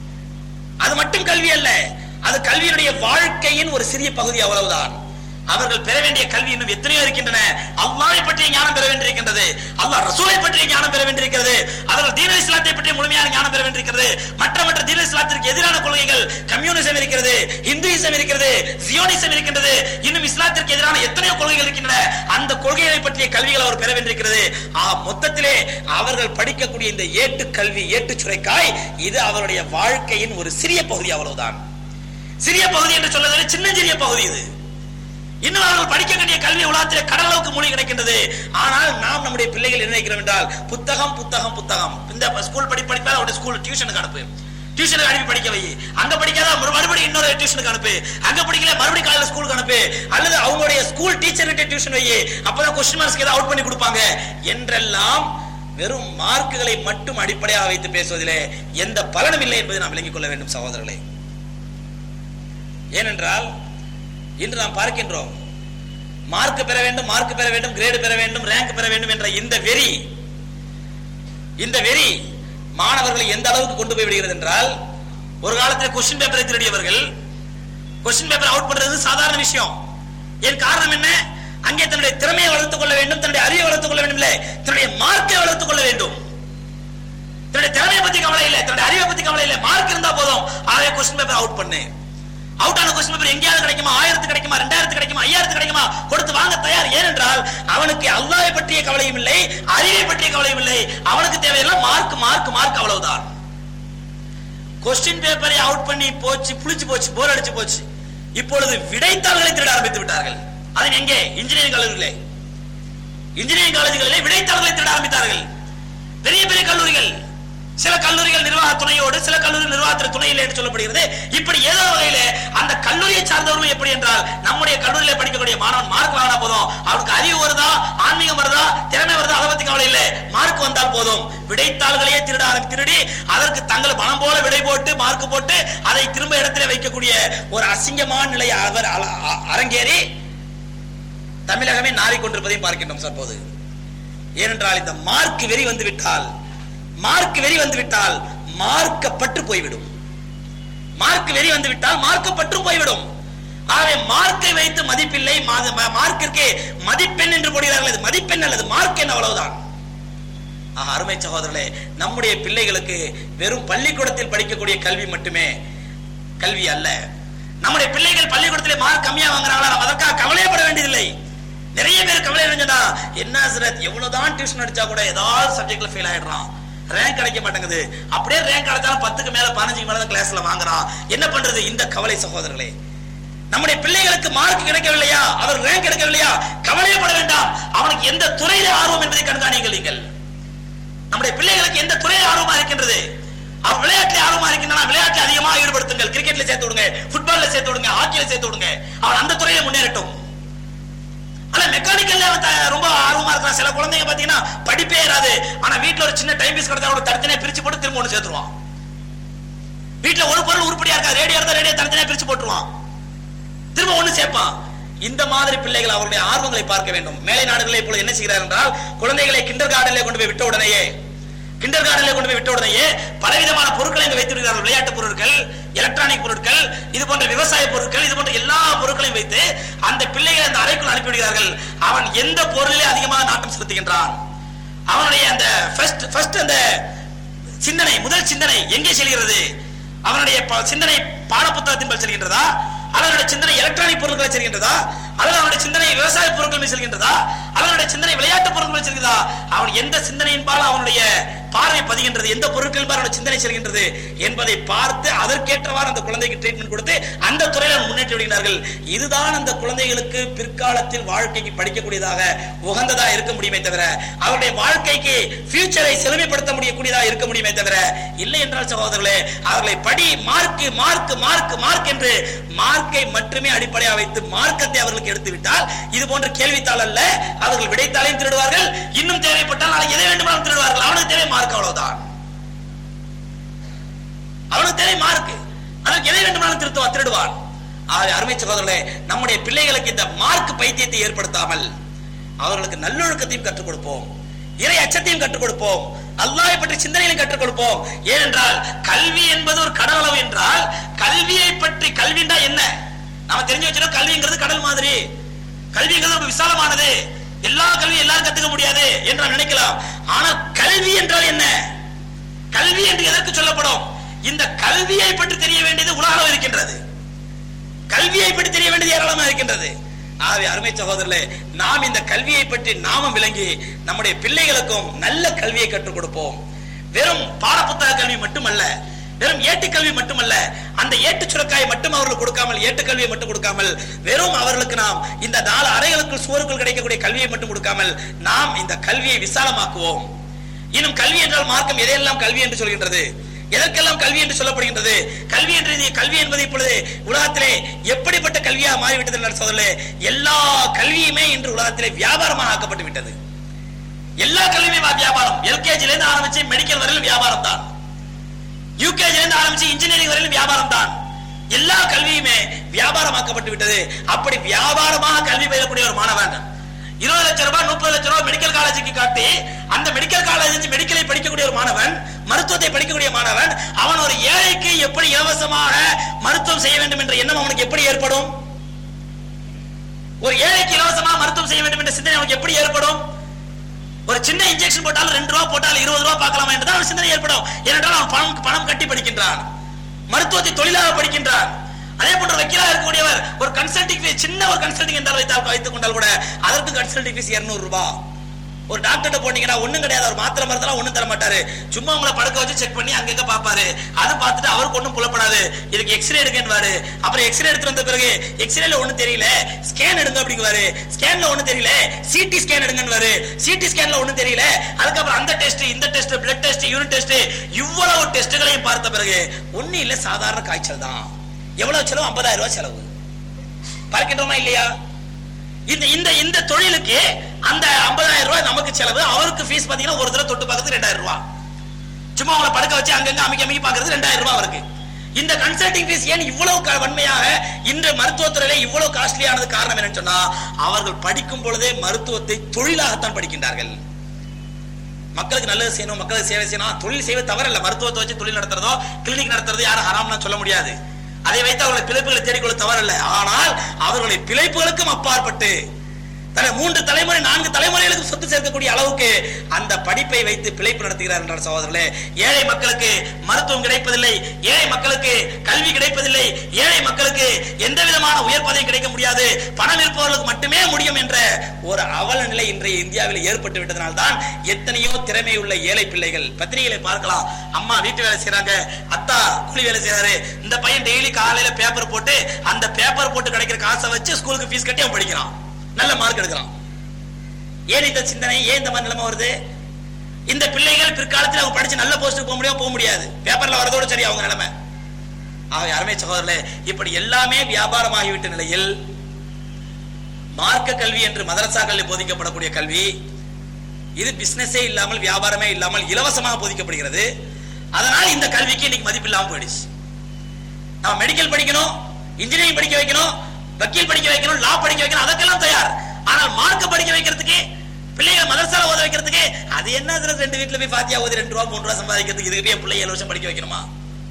அது மட்டும் கல்வி அல்ல அது கல்வியினுடைய வாழ்க்கையின் ஒரு சிறிய பகுதி அவ்வளவுதான் அவர்கள் பெற வேண்டிய கல்வி இன்னும் எத்தனையோ இருக்கின்றன அல்லாஹ்வை பற்றிய ஞானம் பெற வேண்டியிருக்கின்றது அல்லாஹ் ரசூலை பற்றிய ஞானம் பெற வேண்டியிருக்கிறது அவர்கள் தீன இஸ்லாத்தை பற்றிய முழுமையான ஞானம் பெற வேண்டியிருக்கிறது மற்ற மற்ற தீன இஸ்லாத்திற்கு எதிரான கொள்கைகள் கம்யூனிசம் இருக்கிறது இந்துயிசம் இருக்கிறது ஜியோனிசம் இருக்கின்றது இன்னும் இஸ்லாத்திற்கு எதிரான எத்தனையோ கொள்கைகள் இருக்கின்றன அந்த கொள்கைகளை பற்றிய கல்விகள் அவர் பெற வேண்டியிருக்கிறது ஆ, மொத்தத்திலே அவர்கள் படிக்கக்கூடிய இந்த ஏட்டு கல்வி ஏட்டு சுரைக்காய் இது அவருடைய வாழ்க்கையின் ஒரு சிறிய பகுதி அவ்வளவுதான் சிறிய பகுதி என்று சொல்வதில்லை சின்னஞ்சிறிய பகுதி இது இன்னும் அவர்கள் படிக்க வேண்டிய கல்வி உலகத்திலே கடலவுக்கு மூழ்கி கிடக்கின்றது ஆனால் நாம் நம்முடைய பிள்ளைகள் என்ன நினைக்கிறோம் என்றால் புத்தகம் புத்தகம் புத்தகம் இந்த ஸ்கூல் படி படிப்பால் அவருடைய ஸ்கூல் டியூஷனுக்கு அனுப்பு டியூஷனுக்கு அனுப்பி படிக்க வை அங்க படிக்காத மறு- மறுபடியும் இன்னொரு டியூஷனுக்கு அனுப்பு அங்க படிக்கல மறுபடியும் காலையில ஸ்கூலுக்கு அனுப்பு அல்லது அவங்களுடைய ஸ்கூல் டீச்சர் கிட்ட டியூஷன் வை அப்பதான் கொஸ்டின் மார்க்ஸ்க்கு ஏதாவது அவுட் பண்ணி கொடுப்பாங்க என்றெல்லாம் வெறும் மார்க்குகளை மட்டும் அடிப்படையாக வைத்து பேசுவதிலே எந்த பலனும் இல்லை என்பதை நாம் விளங்கிக் கொள்ள வேண்டும் சகோதரர்களே ஏனென்றால் இன்று நாம் பார்க்கின்றோம் மார்க் பெற வேண்டும் மார்க் பெற வேண்டும் கிரேடு பெற வேண்டும் ரேங்க் பெற வேண்டும் என்ற இந்த வெறி இந்த வெறி மாணவர்களை எந்த அளவுக்கு கொண்டு போய் விடுகிறது என்றால் ஒரு காலத்தில் கொஸ்டின் பேப்பரை திருடியவர்கள் கொஸ்டின் பேப்பர் அவுட் பண்றது சாதாரண விஷயம் என் காரணம் என்ன அங்கே தன்னுடைய திறமையை வளர்த்துக் கொள்ள வேண்டும் தன்னுடைய அறிவை வளர்த்துக் கொள்ள வேண்டும் இல்லை தன்னுடைய மார்க்கை வளர்த்துக் கொள்ள வேண்டும் தன்னுடைய திறமையை பத்தி கவலை இல்லை தன்னுடைய அறிவை பத்தி கவலை இல்லை மார்க் இருந்தா போதும் ஆகவே கொஸ்டின் பேப்பர் அவுட் பண்ணு அவுட் ஆன கொஸ்டின் பேப்பர் எங்கேயாவது கிடைக்குமா ஆயிரத்து கிடைக்குமா ரெண்டாயிரத்து கிடைக்குமா ஐயாயிரத்து கிடைக்குமா கொடுத்து வாங்க தயார் ஏனென்றால் அவனுக்கு அல்லாஹ்வை பற்றிய கவலையும் இல்லை அறிவை பற்றிய கவலையும் இல்லை அவனுக்கு தேவையெல்லாம் மார்க் மார்க் மார்க் அவ்வளவுதான் கொஸ்டின் பேப்பரை அவுட் பண்ணி போச்சு புளிச்சு போச்சு போர் அடிச்சு போச்சு இப்பொழுது விடைத்தாள்களை திருட ஆரம்பித்து விட்டார்கள் அது எங்கே இன்ஜினியரிங் கல்லூரிகளே இன்ஜினியரிங் காலேஜுகளிலே விடைத்தாள்களை திருட ஆரம்பித்தார்கள் பெரிய பெரிய கல்லூரிகள் சில கல்லூரிகள் நிர்வாக துணையோடு சில கல்லூரி நிர்வாகத்தில் துணை இல்லை என்று சொல்லப்படுகிறது இப்படி ஏதோ வகையில அந்த கல்லூரியை சார்ந்தவர்களும் எப்படி என்றால் நம்முடைய கல்லூரியில படிக்கக்கூடிய மாணவன் மார்க் வாங்கினா போதும் அவனுக்கு அறிவு வருதா ஆன்மீகம் வருதா திறமை வருதா அதை பத்தி கவலை இல்லை மார்க் வந்தால் போதும் விடைத்தாள்களையே திருட ஆரம்பி திருடி அதற்கு தங்கள் பணம் போல விடை போட்டு மார்க் போட்டு அதை திரும்ப இடத்திலே வைக்கக்கூடிய ஒரு அசிங்கமான நிலையை அவர் அல- அ- அரங்கேறி தமிழகமே நாறிக்கொண்டிருப்பதையும் பார்க்கின்றோம் தற்போது ஏனென்றால் இந்த மார்க் வெறி வந்து விட்டால் மார்க் வெறி வந்து விட்டால் மார்க்கப்பட்டு போய்விடும் மார்க் வெறி வந்து விட்டால் மார்க்கப்பட்டு போய்விடும் ஆகவே மார்க்கை வைத்து மதிப்பில்லை மா- மா- மார்க்கிற்கு மதிப்பெண் என்று போடுகிறார்கள் இது மதிப்பெண் அல்லது மார்க் என்ன அவ்வளவுதான் ஆக, அருமை சகோதரர்களே நம்முடைய பிள்ளைகளுக்கு வெறும் பள்ளிக்கூடத்தில் படிக்கக்கூடிய கல்வி மட்டுமே கல்வி அல்ல நம்முடைய பிள்ளைகள் பள்ளிக்கூடத்திலே மார்க் கம்மியா வாங்குறாங்களா நம்ம அதற்காக கவலையப்பட வேண்டியதில்லை நிறைய பேர் கவலை அடைஞ்சதா என்ன சரத் எவ்வளவுதான் டியூஷன் அடிச்சா கூட ஏதாவது சப்ஜெக்ட்ல ஃபெயில் ஆயிடுறான் ரேங்க் கிடைக்க மாட்டேங்குது அப்படியே ரேங்க் கிடைச்சாலும் பத்துக்கு மேல பதினஞ்சுக்கு மேல கிளாஸ்ல வாங்குறான் என்ன பண்றது இந்த கவலை சகோதரர்களே நம்முடைய பிள்ளைகளுக்கு மார்க் கிடைக்கவில்லையா அவர் ரேங்க் கிடைக்கவில்லையா கவலையப்பட வேண்டாம் அவனுக்கு எந்த துறையில ஆர்வம் என்பதை கண்காணிங்கள் நீங்கள் நம்முடைய பிள்ளைகளுக்கு எந்த துறையில் ஆர்வமா இருக்கின்றது அவன் விளையாட்டுல ஆர்வமா இருக்கின்றன விளையாட்டுல அதிகமா ஈடுபடுத்துங்கள் கிரிக்கெட்ல சேர்த்து விடுங்க ஃபுட்பால்ல சேர்த்து விடுங்க ஹாக்கில சேர்த்து விடுங்க அவன் அந்த துறையில முன்னேறட்டும் ஆனா மெக்கானிக்கல்ல அவன் த- ரொம்ப ஆர்வமா இருக்கான் சில குழந்தைங்க பாத்தீங்கன்னா படிப்பே ஏறாது ஆனா வீட்ல ஒரு சின்ன டைம் பீஸ் கிடைச்சா கூட தனித்தனியா பிரிச்சு போட்டு திரும்ப ஒண்ணு சேர்த்துருவான் வீட்ல ஒரு பொருள் உருப்படியா இருக்கா ரேடியோ இருந்தா ரேடியோ தனித்தனியா பிரிச்சு போட்டுருவான் திரும்ப ஒண்ணு சேர்ப்பான் இந்த மாதிரி பிள்ளைகள் அவருடைய ஆர்வங்களை பார்க்க வேண்டும் மேலை நாடுகளில் இப்பொழுது என்ன செய்கிறார் என்றால் குழந்தைகளை கிண்டர் கார்டனிலே கொண்டு போய் விட்ட உடனேயே கிண்டர் கார்டனிலே கொண்டு போய் விட்ட உடனேயே பலவிதமான பொருட்களை இங்கு வைத்திருக்கிறார்கள் விளையாட்டு பொருட்கள் எலக்ட்ரானிக் பொருட்கள் இது போன்ற விவசாய பொருட்கள் இது போன்ற எல்லா பொருட்களையும் வைத்து அந்த பிள்ளைகளை அந்த அறைக்குள் அனுப்பிவிடுகிறார்கள் அவன் எந்த பொருளிலே அதிகமாக நாட்டம் செலுத்துகின்றான் அவனுடைய அந்த ஃபர்ஸ்ட் ஃபர்ஸ்ட் அந்த சிந்தனை முதல் சிந்தனை எங்கே செல்கிறது அவனுடைய ப- சிந்தனை பாடப்புத்தகத்தின் மேல் செல்கின்றதா அல்லது அவனுடைய சிந்தனை எலக்ட்ரானிக் பொருட்களை செல்கின்றதா அல்லது அவனுடைய சிந்தனை விவசாய பொருட்கள் மேல் செல்கின்றதா அல்லது அவனுடைய சிந்தனை விளையாட்டு பொருட்கள் மேல் செல்கிறதா அவன் எந்த சிந்தனையின்பால் அவனுடைய பார்வை பதிகின்றது எந்த பொருட்கள் அவனுடைய சிந்தனை செல்கின்றது என்பதை பார்த்து அதற்கேற்றவாறு அந்த குழந்தைக்கு ட்ரீட்மெண்ட் கொடுத்து அந்த துறையில் அவன் முன்னேற்றி விடுகிறார்கள் இதுதான் அந்த குழந்தைகளுக்கு பிற்காலத்தில் வாழ்க்கைக்கு படிக்கக்கூடியதாக உகந்ததா இருக்க முடியுமே தவிர அவருடைய வாழ்க்கைக்கு ஃபியூச்சரை செழுமைப்படுத்த முடியக்கூடியதாக இருக்க முடியுமே தவிர இல்லை என்றால் சகோதரர்களே அவர்களை படி மார்க் மார்க் மார்க் மார்க் என்று மார்க்கை மட்டுமே அடிப்படையாக வைத்து மார்க்கத்தை அவர்களுக்கு எடுத்து விட்டால் இது போன்ற கேள்வித்தாள் அல்ல அவர்கள் விடைத்தாளையும் திருடுவார்கள் இன்னும் தேவைப்பட்டால் நாளை எதை வேண்டுமானாலும் திருடுவார்கள் அவனுக்கு தேவை மார்க் அவ்வளவுதான் அவனுக்கு தேவை மார்க் அதற்கு எதை வேண்டுமானாலும் திருத்துவான் திருடுவான் ஆகவே அருமை சகோதரர்களே நம்முடைய பிள்ளைகளுக்கு இந்த மார்க் பைத்தியத்தை ஏற்படுத்தாமல் அவர்களுக்கு நல்லொழுக்கத்தையும் கற்றுக் கொடுப்போம் இறை அச்சத்தையும் கற்றுக் கொடுப்போம் அல்லாஹ்வை பற்றி சிந்தனைகளையும் கற்றுக் கொடுப்போம் ஏனென்றால் கல்வி என்பது ஒரு கடல் அளவு என்றால் கல்வியை பற்றி கல்விண்டா என்ன நாம தெரிஞ்சு வச்சிருக்கோம் கல்விங்கிறது கடல் மாதிரி கல்விங்கிறது ரொம்ப விசாலமானது எல்லா கல்வியும் எல்லாரும் கத்துக்க முடியாது என்று நாம் நினைக்கலாம் ஆனால் கல்வி என்றால் என்ன கல்வி என்று எதற்கு சொல்லப்படும் இந்த கல்வியை பற்றி தெரிய வேண்டியது உலகளவு இருக்கின்றது கல்வியை பற்றி தெரிய வேண்டியது ஏராளமா இருக்கின்றது ஆகவே அருமை சகோதரர்களே நாம் இந்த கல்வியை பற்றி நாமும் விளங்கி நம்முடைய பிள்ளைகளுக்கும் நல்ல கல்வியை கற்றுக் கொடுப்போம் வெறும் பாடப்புத்தக கல்வி மட்டுமல்ல வெறும் ஏட்டுக்கல்வி மட்டுமல்ல அந்த ஏட்டு சுரக்காயை மட்டும் அவர்களுக்கு கொடுக்காமல் ஏட்டுக்கல்வியை மட்டும் கொடுக்காமல் வெறும் அவர்களுக்கு நாம் இந்த நாலு அறைகளுக்குள் சுவருக்குள் கிடைக்கக்கூடிய கல்வியை மட்டும் கொடுக்காமல் நாம் இந்த கல்வியை விசாலமாக்குவோம் இன்னும் கல்வி என்றால் மார்க்கம் எதையெல்லாம் கல்வி என்று சொல்கின்றது எதற்கெல்லாம் கல்வி என்று சொல்லப்படுகின்றது கல்வி என்று இது- கல்வி என்பது இப்பொழுது உலகத்திலே எப்படிப்பட்ட கல்வியா மாறிவிட்டது என்று சோதரே எல்லா கல்வியுமே இன்று உலகத்திலே வியாபாரமாக ஆக்கப்பட்டு விட்டது எல்லா கல்வியுமே வா- வியாபாரம் எல்கேஜில இருந்து ஆரம்பிச்சு மெடிக்கல் வரையிலும் வியாபாரம் தான் யூகேஜில இருந்து ஆரம்பிச்சு இன்ஜினியரிங் வரையிலும் வியாபாரம் தான் எல்லா கல்வியுமே வியாபாரமாக்கப்பட்டு விட்டது அப்படி வியாபாரமாக கல்வி பயிலக்கூடிய ஒரு மாணவன் இருபது லட்சம் ரூபாய் முப்பது லட்சம் ரூபாய் மெடிக்கல் காலேஜுக்கு காட்டி அந்த மெடிக்கல் காலேஜ் மெடிக்கலை படிக்கக்கூடிய ஒரு மாணவன் மருத்துவத்தை படிக்கக்கூடிய மாணவன் அவன் ஒரு ஏழைக்கு எப்படி இலவசமாக மருத்துவம் செய்ய வேண்டும் என்ற எண்ணம் அவனுக்கு எப்படி ஏற்படும் ஒரு ஏழைக்கு இலவசமாக மருத்துவம் செய்ய வேண்டும் என்ற சிந்தனை அவனுக்கு எப்படி ஏற்படும் ஒரு சின்ன இன்ஜெக்ஷன் போட்டாலும் ரெண்டு ரூபா போட்டாலும் இருபது ரூபா பார்க்கலாமா என்றுதான் அவன் சிந்தனை ஏற்படும் ஏனென்றால் அவன் பணம் பணம் கட்டி படிக்கின்றான் மருத்துவத்தை தொழிலாக படிக்கின்றான் அதே போன்ற வக்கீலாக இருக்கக்கூடியவர் ஒரு கன்சல்டிங் ஃபீஸ் சின்ன ஒரு கன்சல்டிங் என்றால் வைத்தால் வைத்துக் கொண்டால் கூட அதற்கு கன்சல்டிங் ஃபீஸ் 200 ரூபாய் ஒரு டாக்டர்கிட்ட போனீங்கன்னா ஒண்ணும் கிடையாது அவர் மாத்திரை மருந்தெல்லாம் ஒண்ணும் தர மாட்டாரு சும்மா உங்களை படுக்க வச்சு செக் பண்ணி அங்கங்க பாப்பாரு அதை பார்த்துட்டு அவருக்கு ஒண்ணும் புலப்படாது இதுக்கு எக்ஸ்ரே எடுக்கன்னு அப்புறம் எக்ஸ்ரே எடுத்து வந்த பிறகு எக்ஸ்ரேல ஒண்ணும் தெரியல ஸ்கேன் எடுங்க அப்படிங்குவாரு ஸ்கேன்ல ஒண்ணும் தெரியல சிடி ஸ்கேன் எடுங்கன்னு சிடி ஸ்கேன்ல ஒண்ணும் தெரியல அதுக்கப்புறம் அந்த டெஸ்ட் இந்த test blood test urine test இவ்வளவு டெஸ்ட்களையும் பார்த்த பிறகு ஒண்ணும் இல்ல சாதாரண காய்ச்சல் தான் எவ்வளவு செலவு 50000 ரூபாய் செலவு பார்க்கின்றோமா இல்லையா இந்த இந்த இந்த தொழிலுக்கு அந்த 50000 ரூபாய் நமக்கு செலவு அவருக்கு ஃபீஸ் பாத்தீங்கன்னா ஒரு தடவை தொட்டு பார்க்கறது 2000 ரூபாய் சும்மா அவங்கள படுக்க வச்சு அங்கங்க அமைக்க அமைக்க பார்க்கறது 2000 ரூபாய் அவருக்கு இந்த கன்சல்டிங் ஃபீஸ் ஏன் இவ்வளவு க- வன்மையாக இன்று மருத்துவத்துறையில இவ்வளவு காஸ்ட்லியானது காரணம் என்னன்னு சொன்னா அவர்கள் படிக்கும் பொழுதே மருத்துவத்தை தொழிலாகத்தான் படிக்கின்றார்கள் மக்களுக்கு நல்லது செய்யணும் மக்களுக்கு சேவை செய்யணும் தொழில் செய்வது தவறல்ல மருத்துவத்தை வச்சு தொழில் நடத்துறதோ கிளினிக் நடத்துறதோ யாரும் ஹராம்னு சொல்ல முடியாது அதை வைத்து அவர்களை பிழைப்புகளை தேடிக்கொள்ள தவறல்ல ஆனால் அவர்களை பிழைப்புகளுக்கும் அப்பாற்பட்டு தலை மூன்று தலைமுறை நான்கு தலைமுறைகளுக்கு சொத்து சேர்க்கக்கூடிய அளவுக்கு அந்த படிப்பை வைத்து பிழைப்பு நடத்துகிறார் என்றார் சகோதரர்களே ஏழை மக்களுக்கு மருத்துவம் கிடைப்பதில்லை ஏழை மக்களுக்கு கல்வி கிடைப்பதில்லை ஏழை மக்களுக்கு எந்த விதமான உயர் பதவி கிடைக்க முடியாது பணம் இருப்பவர்களுக்கு மட்டுமே முடியும் என்ற ஒரு அவல நிலை இன்றைய இந்தியாவில் ஏற்பட்டு விட்டதனால்தான் எத்தனையோ திறமை உள்ள ஏழை பிள்ளைகள் பத்திரிகைகளை பார்க்கலாம் அம்மா வீட்டு வேலை செய்யறாங்க அத்தா கூலி வேலை செய்யறாரு இந்த பையன் டெய்லி காலையில பேப்பர் போட்டு அந்த பேப்பர் போட்டு கிடைக்கிற காசை வச்சு ஸ்கூலுக்கு ஃபீஸ் கட்டி அவன் படிக்கிறான் நல்ல மார்க் எடுக்கிறான் ஏன் இந்த சிந்தனை ஏன் இந்த மாதிரி நிலைமை வருது இந்த பிள்ளைகள் பிற்காலத்தில் அவங்க படிச்சு நல்ல போஸ்ட்டுக்கு போக முடியும் போக முடியாது பேப்பர்ல வரதோட சரி அவங்க நிலைமை ஆக அருமை சகோதரர்களே இப்படி எல்லாமே வியாபாரமாகிவிட்ட நிலையில் மார்க்க கல்வி என்று மதரசாக்களில் போதிக்கப்படக்கூடிய கல்வி இது பிசினஸே இல்லாமல் வியாபாரமே இல்லாமல் இலவசமாக போதிக்கப்படுகிறது அதனால் இந்த கல்விக்கு இன்னைக்கு மதிப்பு இல்லாமல் போயிடுச்சு நம்ம மெடிக்கல் படிக்கணும் இன்ஜினியரிங் படிக்க வைக்கணும் வக்கீல் படிக்க வைக்கணும் லா படிக்க வைக்கணும் அதற்கெல்லாம் தயார் ஆனால் மார்க்க படிக்க வைக்கிறதுக்கு பிள்ளைகள் மதரசால ஓத வைக்கிறதுக்கு அது என்ன அதுல ரெண்டு வீட்டுல போய் பாத்தியா ஓதி ரெண்டு ரூபா மூணு ரூபா சம்பாதிக்கிறதுக்கு இதுக்கு போய் என் பிள்ளை ஏழு வருஷம் படிக்க வைக்கணுமா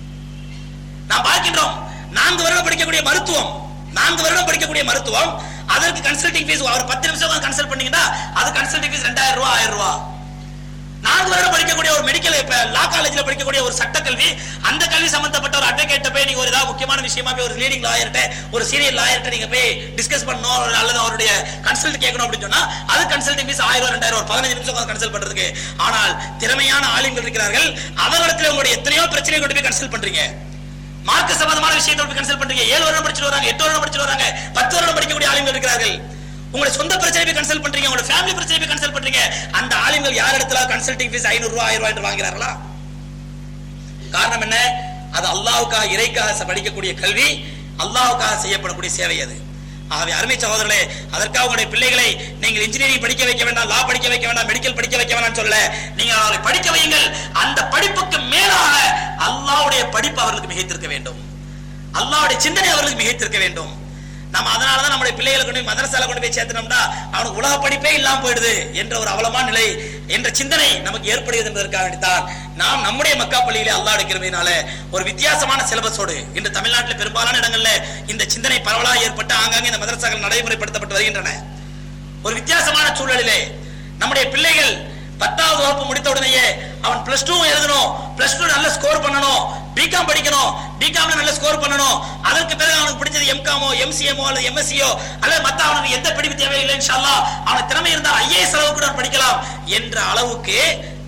நாம் பார்க்கின்றோம் நான்கு வருடம் படிக்கக்கூடிய மருத்துவம் நான்கு வருடம் படிக்கக்கூடிய மருத்துவம் அதற்கு கன்சல்டிங் ஃபீஸ் அவர் பத்து நிமிஷம் கன்சல்ட் பண்ணீங்கன்னா அது கன்சல்டிங் ஃபீஸ் ரெண்டாயிரம் ரூபாய் ஆயிரம் ரூபாய் நான்கு வருடம் படிக்கக்கூடிய ஒரு மெடிக்கல் லா காலேஜ்ல படிக்கக்கூடிய ஒரு சட்ட கல்வி அந்த கல்வி சம்பந்தப்பட்ட ஒரு அட்வொகேட்ட போய் நீங்க ஒரு ஏதாவது முக்கியமான விஷயமா போய் ஒரு லீடிங் லாயர்ட்ட ஒரு சீனியர் லாயர்ட்ட நீங்க போய் டிஸ்கஸ் பண்ணணும் அல்லது அவருடைய கன்சல்ட் கேட்கணும் அப்படின்னு சொன்னா அது கன்சல்டிங் ஃபீஸ் ஆயிரம் ரெண்டாயிரம் ஒரு பதினஞ்சு நிமிஷம் கன்சல்ட் பண்றதுக்கு ஆனால் திறமையான ஆளுங்கள் இருக்கிறார்கள் அவர்களிடத்துல உங்களுடைய எத்தனையோ பிரச்சனை கொண்டு போய் கன்சல்ட் பண்றீங்க மார்க்க சம்பந்தமான விஷயத்தை போய் கன்சல்ட் பண்றீங்க ஏழு வருடம் படிச்சுட்டு வராங்க எட்டு வருடம் படிச்சுட்டு வராங்க பத்து வருடம் படிக்கக்கூடிய ஆளுங்கள் இருக்கிறார்கள் உங்களுடைய சொந்த பிரச்சனை போய் கன்சல்ட் பண்றீங்க உங்களோட ஃபேமிலி பிரச்சனை போய் கன்சல்ட் பண்றீங்க அந்த ஆளுங்கள் யார் இடத்துல கன்சல்டிங் ஃபீஸ் ஐநூறு ரூபாய் ஆயிரம் ரூபாய் என்று வாங்குறாங்களா காரணம் என்ன அது அல்லாவுக்காக இறைக்காக படிக்கக்கூடிய கல்வி அல்லாவுக்காக செய்யப்படக்கூடிய சேவை அது ஆகவே அருமை சகோதரர்களே அதற்காக உங்களுடைய பிள்ளைகளை நீங்கள் இன்ஜினியரிங் படிக்க வைக்க வேண்டாம் லா படிக்க வைக்க வேண்டாம் மெடிக்கல் படிக்க வைக்க வேண்டாம் சொல்ல நீங்கள் அவர்களை படிக்க வையுங்கள் அந்த படிப்புக்கு மேலாக அல்லாவுடைய படிப்பு அவர்களுக்கு மிகைத்திருக்க வேண்டும் அல்லாவுடைய சிந்தனை அவர்களுக்கு மிகைத்திருக்க வேண்டும் நம்ம அதனாலதான் நம்முடைய பிள்ளைகளை கொண்டு போய் மதரசால கொண்டு போய் சேர்த்தனோம்னா அவனுக்கு உலக படிப்பே இல்லாம போயிடுது என்ற ஒரு அவலமான நிலை என்ற சிந்தனை நமக்கு ஏற்படுகிறது என்பதற்காக வேண்டித்தான் நாம் நம்முடைய மக்கா பள்ளியிலே அல்லா எடுக்கிறதுனால ஒரு வித்தியாசமான சிலபஸோடு இன்று தமிழ்நாட்டில் பெரும்பாலான இடங்கள்ல இந்த சிந்தனை பரவலாக ஏற்பட்டு ஆங்காங்கே இந்த மதரசாக்கள் நடைமுறைப்படுத்தப்பட்டு வருகின்றன ஒரு வித்தியாசமான சூழலிலே நம்முடைய பிள்ளைகள் பத்தாவது வகுப்பு முடித்த உடனேயே அவன் பிளஸ் டூ எழுதணும் பிளஸ் டூ நல்ல ஸ்கோர் பண்ணணும் பிகாம் படிக்கணும் பிகாம்ல நல்ல ஸ்கோர் பண்ணணும் அதற்கு பிறகு அவனுக்கு பிடிச்சது எம்காமோ எம்சிஎமோ அல்லது எம்எஸ்சியோ அல்லது மத்த அவனுக்கு எந்த படிப்பு தேவையில்லை இன்ஷால்லா அவனுக்கு திறமை இருந்தால் ஐஏஎஸ் அளவுக்கு நான் படிக்கலாம் என்ற அளவுக்கு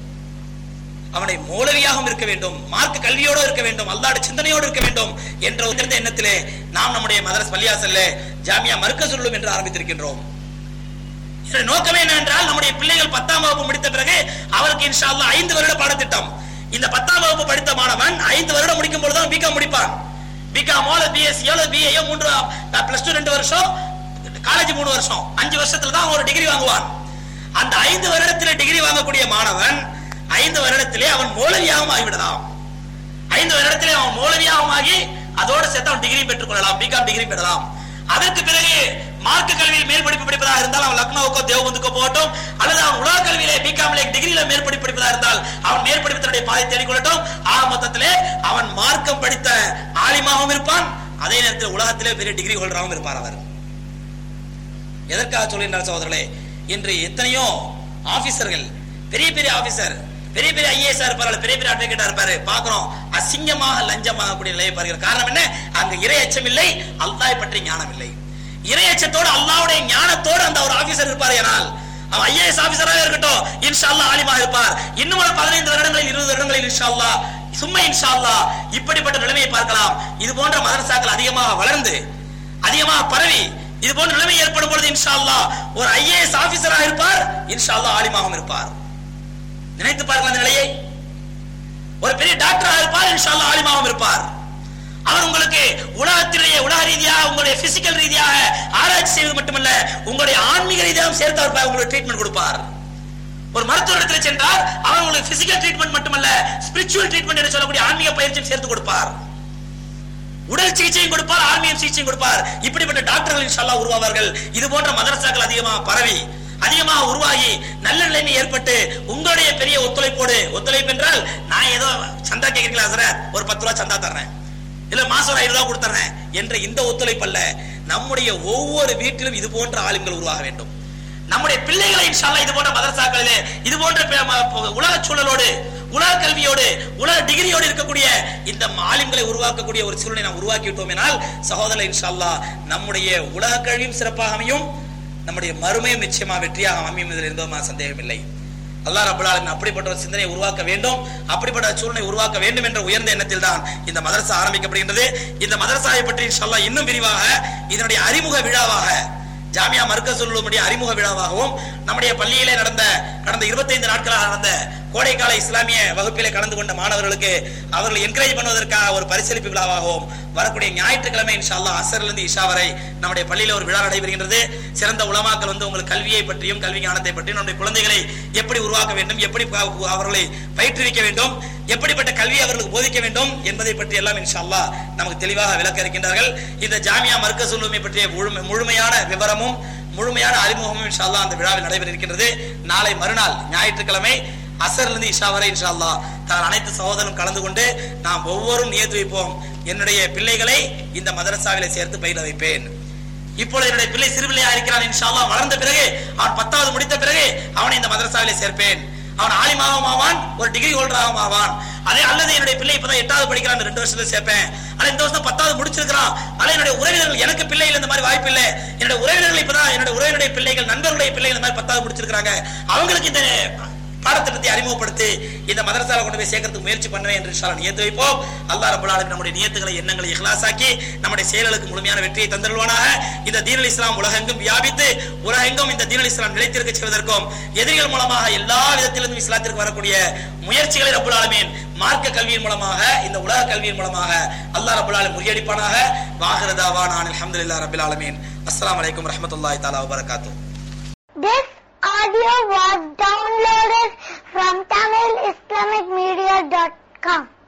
அவனை மூலவியாகவும் இருக்க வேண்டும் மார்க்க கல்வியோடு இருக்க வேண்டும் அல்லாட சிந்தனையோடு இருக்க வேண்டும் என்ற உயர்ந்த எண்ணத்திலே நாம் நம்முடைய மதரஸ் பள்ளியாசல்ல ஜாமியா மறுக்க சொல்லும் என்று ஆரம்பித்திருக்கின்றோம் இதனுடைய நோக்கமே என்னவென்றால் நம்முடைய பிள்ளைகள் பத்தாம் வகுப்பு முடித்த பிறகு அவருக்கு இன்ஷா அல்லாஹ் ஐந்து வருட பாடத்திட்டம் இந்த பத்தாம் வகுப்பு படித்த மாணவன் ஐந்து வருடம் முடிக்கும் பொழுது பிகாம் முடிப்பான் பிகாம் அல்லது பிஎஸ்சி அல்லது பிஏ மூன்று பிளஸ் டூ ரெண்டு வருஷம் காலேஜ் மூணு வருஷம் அஞ்சு வருஷத்துல தான் அவன் ஒரு டிகிரி வாங்குவான் அந்த ஐந்து வருடத்திலே டிகிரி வாங்கக்கூடிய மாணவன் ஐந்து வருடத்திலே அவன் மூலவியாகவும் ஆகிவிடலாம் ஐந்து வருடத்திலே அவன் மூலவியாகவும் ஆகி அதோடு சேர்த்து அவன் டிகிரி பெற்றுக் கொள்ளலாம் பிகாம் டிகிரி பெறலாம் அதற்கு பிறகு மார்க்க கல்வியில் மேல் படிப்பு படிப்பதாக இருந்தால் அவன் லக்னோவுக்கோ தேவபந்துக்கோ போகட்டும் அல்லது அவன் உலக கல்வியிலே பிகாமிலே டிகிரியில மேற்படிப்பு படிப்பதாக இருந்தால் அவன் மேற்படிப்பு தன்னுடைய பாதை தேடிக்கொள்ளட்டும் ஆக மொத்தத்திலே அவன் மார்க்கம் படித்த ஆலிமாகவும் இருப்பான் அதே நேரத்தில் உலகத்திலே பெரிய டிகிரி ஹோல்டராகவும் இருப்பார் அவர் எதற்காக சொல்கின்றார் சகோதரர்களே இன்று எத்தனையோ ஆபீசர்கள் பெரிய பெரிய ஆபீசர் பெரிய பெரிய ஐஏஎஸ் இருப்பார்கள் பெரிய பெரிய அட்வொகேட்டா இருப்பாரு பாக்குறோம் அசிங்கமாக லஞ்சமாக கூடிய நிலையை பாருகிற காரணம் என்ன அங்க இறை அச்சம் இல்லை அல்லாஹ் பற்றி ஞானம் இல்லை இறை அச்சத்தோடு அல்லாவுடைய ஞானத்தோடு அந்த ஒரு ஆபீசர் இருப்பார் ஏனால் அவன் ஐஏஎஸ் ஆபீசராக இருக்கட்டும் இன்ஷா அல்லாஹ் ஆலிமாக இருப்பார் இன்னும் ஒரு பதினைந்து வருடங்களில் இருபது வருடங்களில் இன்ஷா அல்லாஹ் சும்மா இன்ஷா அல்லாஹ் இப்படிப்பட்ட நிலைமையை பார்க்கலாம் இது போன்ற மதரசாக்கள் அதிகமாக வளர்ந்து அதிகமாக பரவி இது போன்ற நிலைமை ஏற்படும் பொழுது இன்ஷா அல்லாஹ் ஒரு ஐஏஎஸ் ஆபீசராக இருப்பார் இன்ஷா அல்லாஹ் ஆலிமாகவும் இருப்பார் நினைத்து பாருங்கள் அந்த நிலையை ஒரு பெரிய டாக்டராக இருப்பார் இன்ஷா அல்லாஹ் ஆலிமாகவும் இருப்பார் அவர் உங்களுக்கு உலகத்திலேயே உலக ரீதியாக உங்களுடைய பிசிக்கல் ரீதியாக ஆராய்ச்சி செய்வது மட்டுமல்ல உங்களுடைய ஆன்மீக ரீதியாகவும் சேர்த்து அவர் உங்களுக்கு ட்ரீட்மெண்ட் கொடுப்பார் ஒரு மருத்துவரிடத்தில் சென்றால் அவர் உங்களுக்கு பிசிக்கல் ட்ரீட்மெண்ட் மட்டுமல்ல ஸ்பிரிச்சுவல் ட்ரீட்மெண்ட் என்று சொல்லக்கூடிய ஆன்மீக பயிற்சியும் சேர்த்து கொடுப்பார் உடல் சிகிச்சையும் கொடுப்பார் ஆன்மீக சிகிச்சையும் கொடுப்பார் இப்படிப்பட்ட டாக்டர்கள் இன்ஷால்லா உருவாவார்கள் இது போன்ற மதரசாக்கள் அதிகமாக பரவி அதிகமாக உருவாகி நல்ல நிலைமை ஏற்பட்டு உங்களுடைய பெரிய ஒத்துழைப்போடு ஒத்துழைப்பு என்றால் நான் ஏதோ சந்தா கேட்கிறீங்களா சார் ஒரு பத்து ரூபா சந்தா தர்றேன் இல்ல மாசம் ஒரு ஐநூறு ரூபா கொடுத்துறேன் என்ற இந்த ஒத்துழைப்பு அல்ல நம்முடைய ஒவ்வொரு வீட்டிலும் இது போன்ற ஆளுங்கள் உருவாக வேண்டும் நம்முடைய பிள்ளைகளை இன்ஷால்லா இது போன்ற மதரசாக்களிலே இது போன்ற பி- ம- உலக சூழலோடு உலக கல்வியோடு உலக டிகிரியோடு இருக்கக்கூடிய இந்த ஆலிம்களை உருவாக்கக்கூடிய ஒரு சூழ்நிலை நாம் உருவாக்கி விட்டோம் என்றால் சகோதரர் இன்ஷால்லா நம்முடைய உலக கல்வியும் சிறப்பாக அமையும் நம்முடைய மறுமையும் நிச்சயமா வெற்றியாக அமையும் இதில் எந்த சந்தேகம் இல்லை அல்லாஹ் ரப்பல் ஆலமீன் அப்படிப்பட்ட ஒரு சிந்தனையை உருவாக்க வேண்டும் அப்படிப்பட்ட சூழ்நிலை உருவாக்க வேண்டும் என்ற உயர்ந்த எண்ணத்தில் தான் இந்த மதரசா ஆரம்பிக்கப்படுகின்றது இந்த மதரசாவை பற்றி இன்ஷால்லா இன்னும் விரிவாக இதனுடைய அறிமுக விழாவாக ஜாமியா மர்கசுல்லுடைய அறிமுக விழாவாகவும் நம்முடைய பள்ளியிலே நடந்த கடந்த 25 நாட்களாக நடந்த கோடைக்கால இஸ்லாமிய வகுப்பிலே கலந்து கொண்ட மாணவர்களுக்கு அவர்களை என்கரேஜ் பண்ணுவதற்காக ஒரு பரிசீலிப்பு விழாவாகவும் வரக்கூடிய ஞாயிற்றுக்கிழமை இன்ஷா அல்லாஹ் அசர்ல இருந்து இஷா வரை நம்முடைய பள்ளியில ஒரு விழா நடைபெறுகின்றது சிறந்த உலமாக்கள் வந்து உங்களுக்கு கல்வியை பற்றியும் கல்வி ஞானத்தை பற்றியும் நம்முடைய குழந்தைகளை எப்படி உருவாக்க வேண்டும் எப்படி ப- அவர்களை பயிற்றுவிக்க வேண்டும் எப்படிப்பட்ட கல்வி அவர்களுக்கு போதிக்க வேண்டும் என்பதை பற்றி எல்லாம் இன்ஷா அல்லாஹ் நமக்கு தெளிவாக விளக்க இருக்கின்றார்கள் இந்த ஜாமியா மர்கஸ் உலூமை பற்றிய முழுமை- முழுமையான விவரமும் முழுமையான அறிமுகமும் இன்ஷா அல்லாஹ் அந்த விழாவில் நடைபெற இருக்கின்றது நாளை மறுநாள் ஞாயிற்றுக்கிழமை அசர்ல இருந்து இஷா வரை இன்ஷா அல்லாஹ் தான் அனைத்து சகோதரரும் கலந்து கொண்டு நாம் ஒவ்வொரும் நியத்து வைப்போம் என்னுடைய பிள்ளைகளை இந்த மதரசாவிலே சேர்த்து பயில வைப்பேன் இப்பொழுது என்னுடைய பிள்ளை சிறு பிள்ளையா இருக்கிறான் இன்ஷா அல்லாஹ் வளர்ந்த பிறகு அவன் பத்தாவது முடித்த பிறகு அவனை இந்த மதரசாவிலே சேர்ப்பேன் அவன் ஆலிமாகவும் ஆவான் ஒரு டிகிரி ஹோல்டராகவும் ஆவான் அதே அல்லது என்னுடைய பிள்ளை இப்பதான் எட்டாவது படிக்கிறான் ரெண்டு வருஷத்துல சேர்ப்பேன் ஆனா இந்த வருஷம் பத்தாவது முடிச்சிருக்கிறான் ஆனா என்னுடைய உறவினர்கள் எனக்கு பிள்ளைகள் இந்த மாதிரி வாய்ப்பு இல்லை என்னுடைய உறவினர்கள் இப்பதான் என்னுடைய உறவினருடைய பிள்ளைகள் நண்பர்களுடைய பிள்ளைகள் இந்த மாதிரி பத்தாவது முடிச்சிருக்காங்க அவங்களுக்கு இந்த பாடத்திட்டத்தை அறிமுகப்படுத்தி இந்த மதரசால கொண்டு போய் சேர்க்கறதுக்கு முயற்சி பண்ணுவேன் என்று இன்ஷா அல்லாஹ் நியத்து வைப்போம் அல்லாஹ் ரப்பல் ஆலமீன் நம்முடைய நியத்துகளை எண்ணங்களை இஹ்லாஸாக்கி நம்முடைய செயல்களுக்கு முழுமையான வெற்றியை தந்தருள்வானாக இந்த தீனல் இஸ்லாம் உலகெங்கும் வியாபித்து உலகெங்கும் இந்த தீனல் இஸ்லாம் நிலைத்திருக்க செய்வதற்கும் எதிரிகள் மூலமாக எல்லா விதத்திலிருந்தும் இஸ்லாத்திற்கு வரக்கூடிய முயற்சிகளை ரப்பல் ஆலமீன் மார்க்க கல்வியின் மூலமாக இந்த உலக கல்வியின் மூலமாக அல்லாஹ் ரப்பல் ஆலமீன் முறியடிப்பானாக வாஹிரதாவா நான் அல்ஹம்துலில்லாஹ் ரப்பில் ஆலமீன் அஸ்ஸலாமு அலைக்கும் வரஹ்மத்துல்லாஹி தஆலா வபரகாத்துஹு This audio was downloaded from TamilIslamicMedia.com.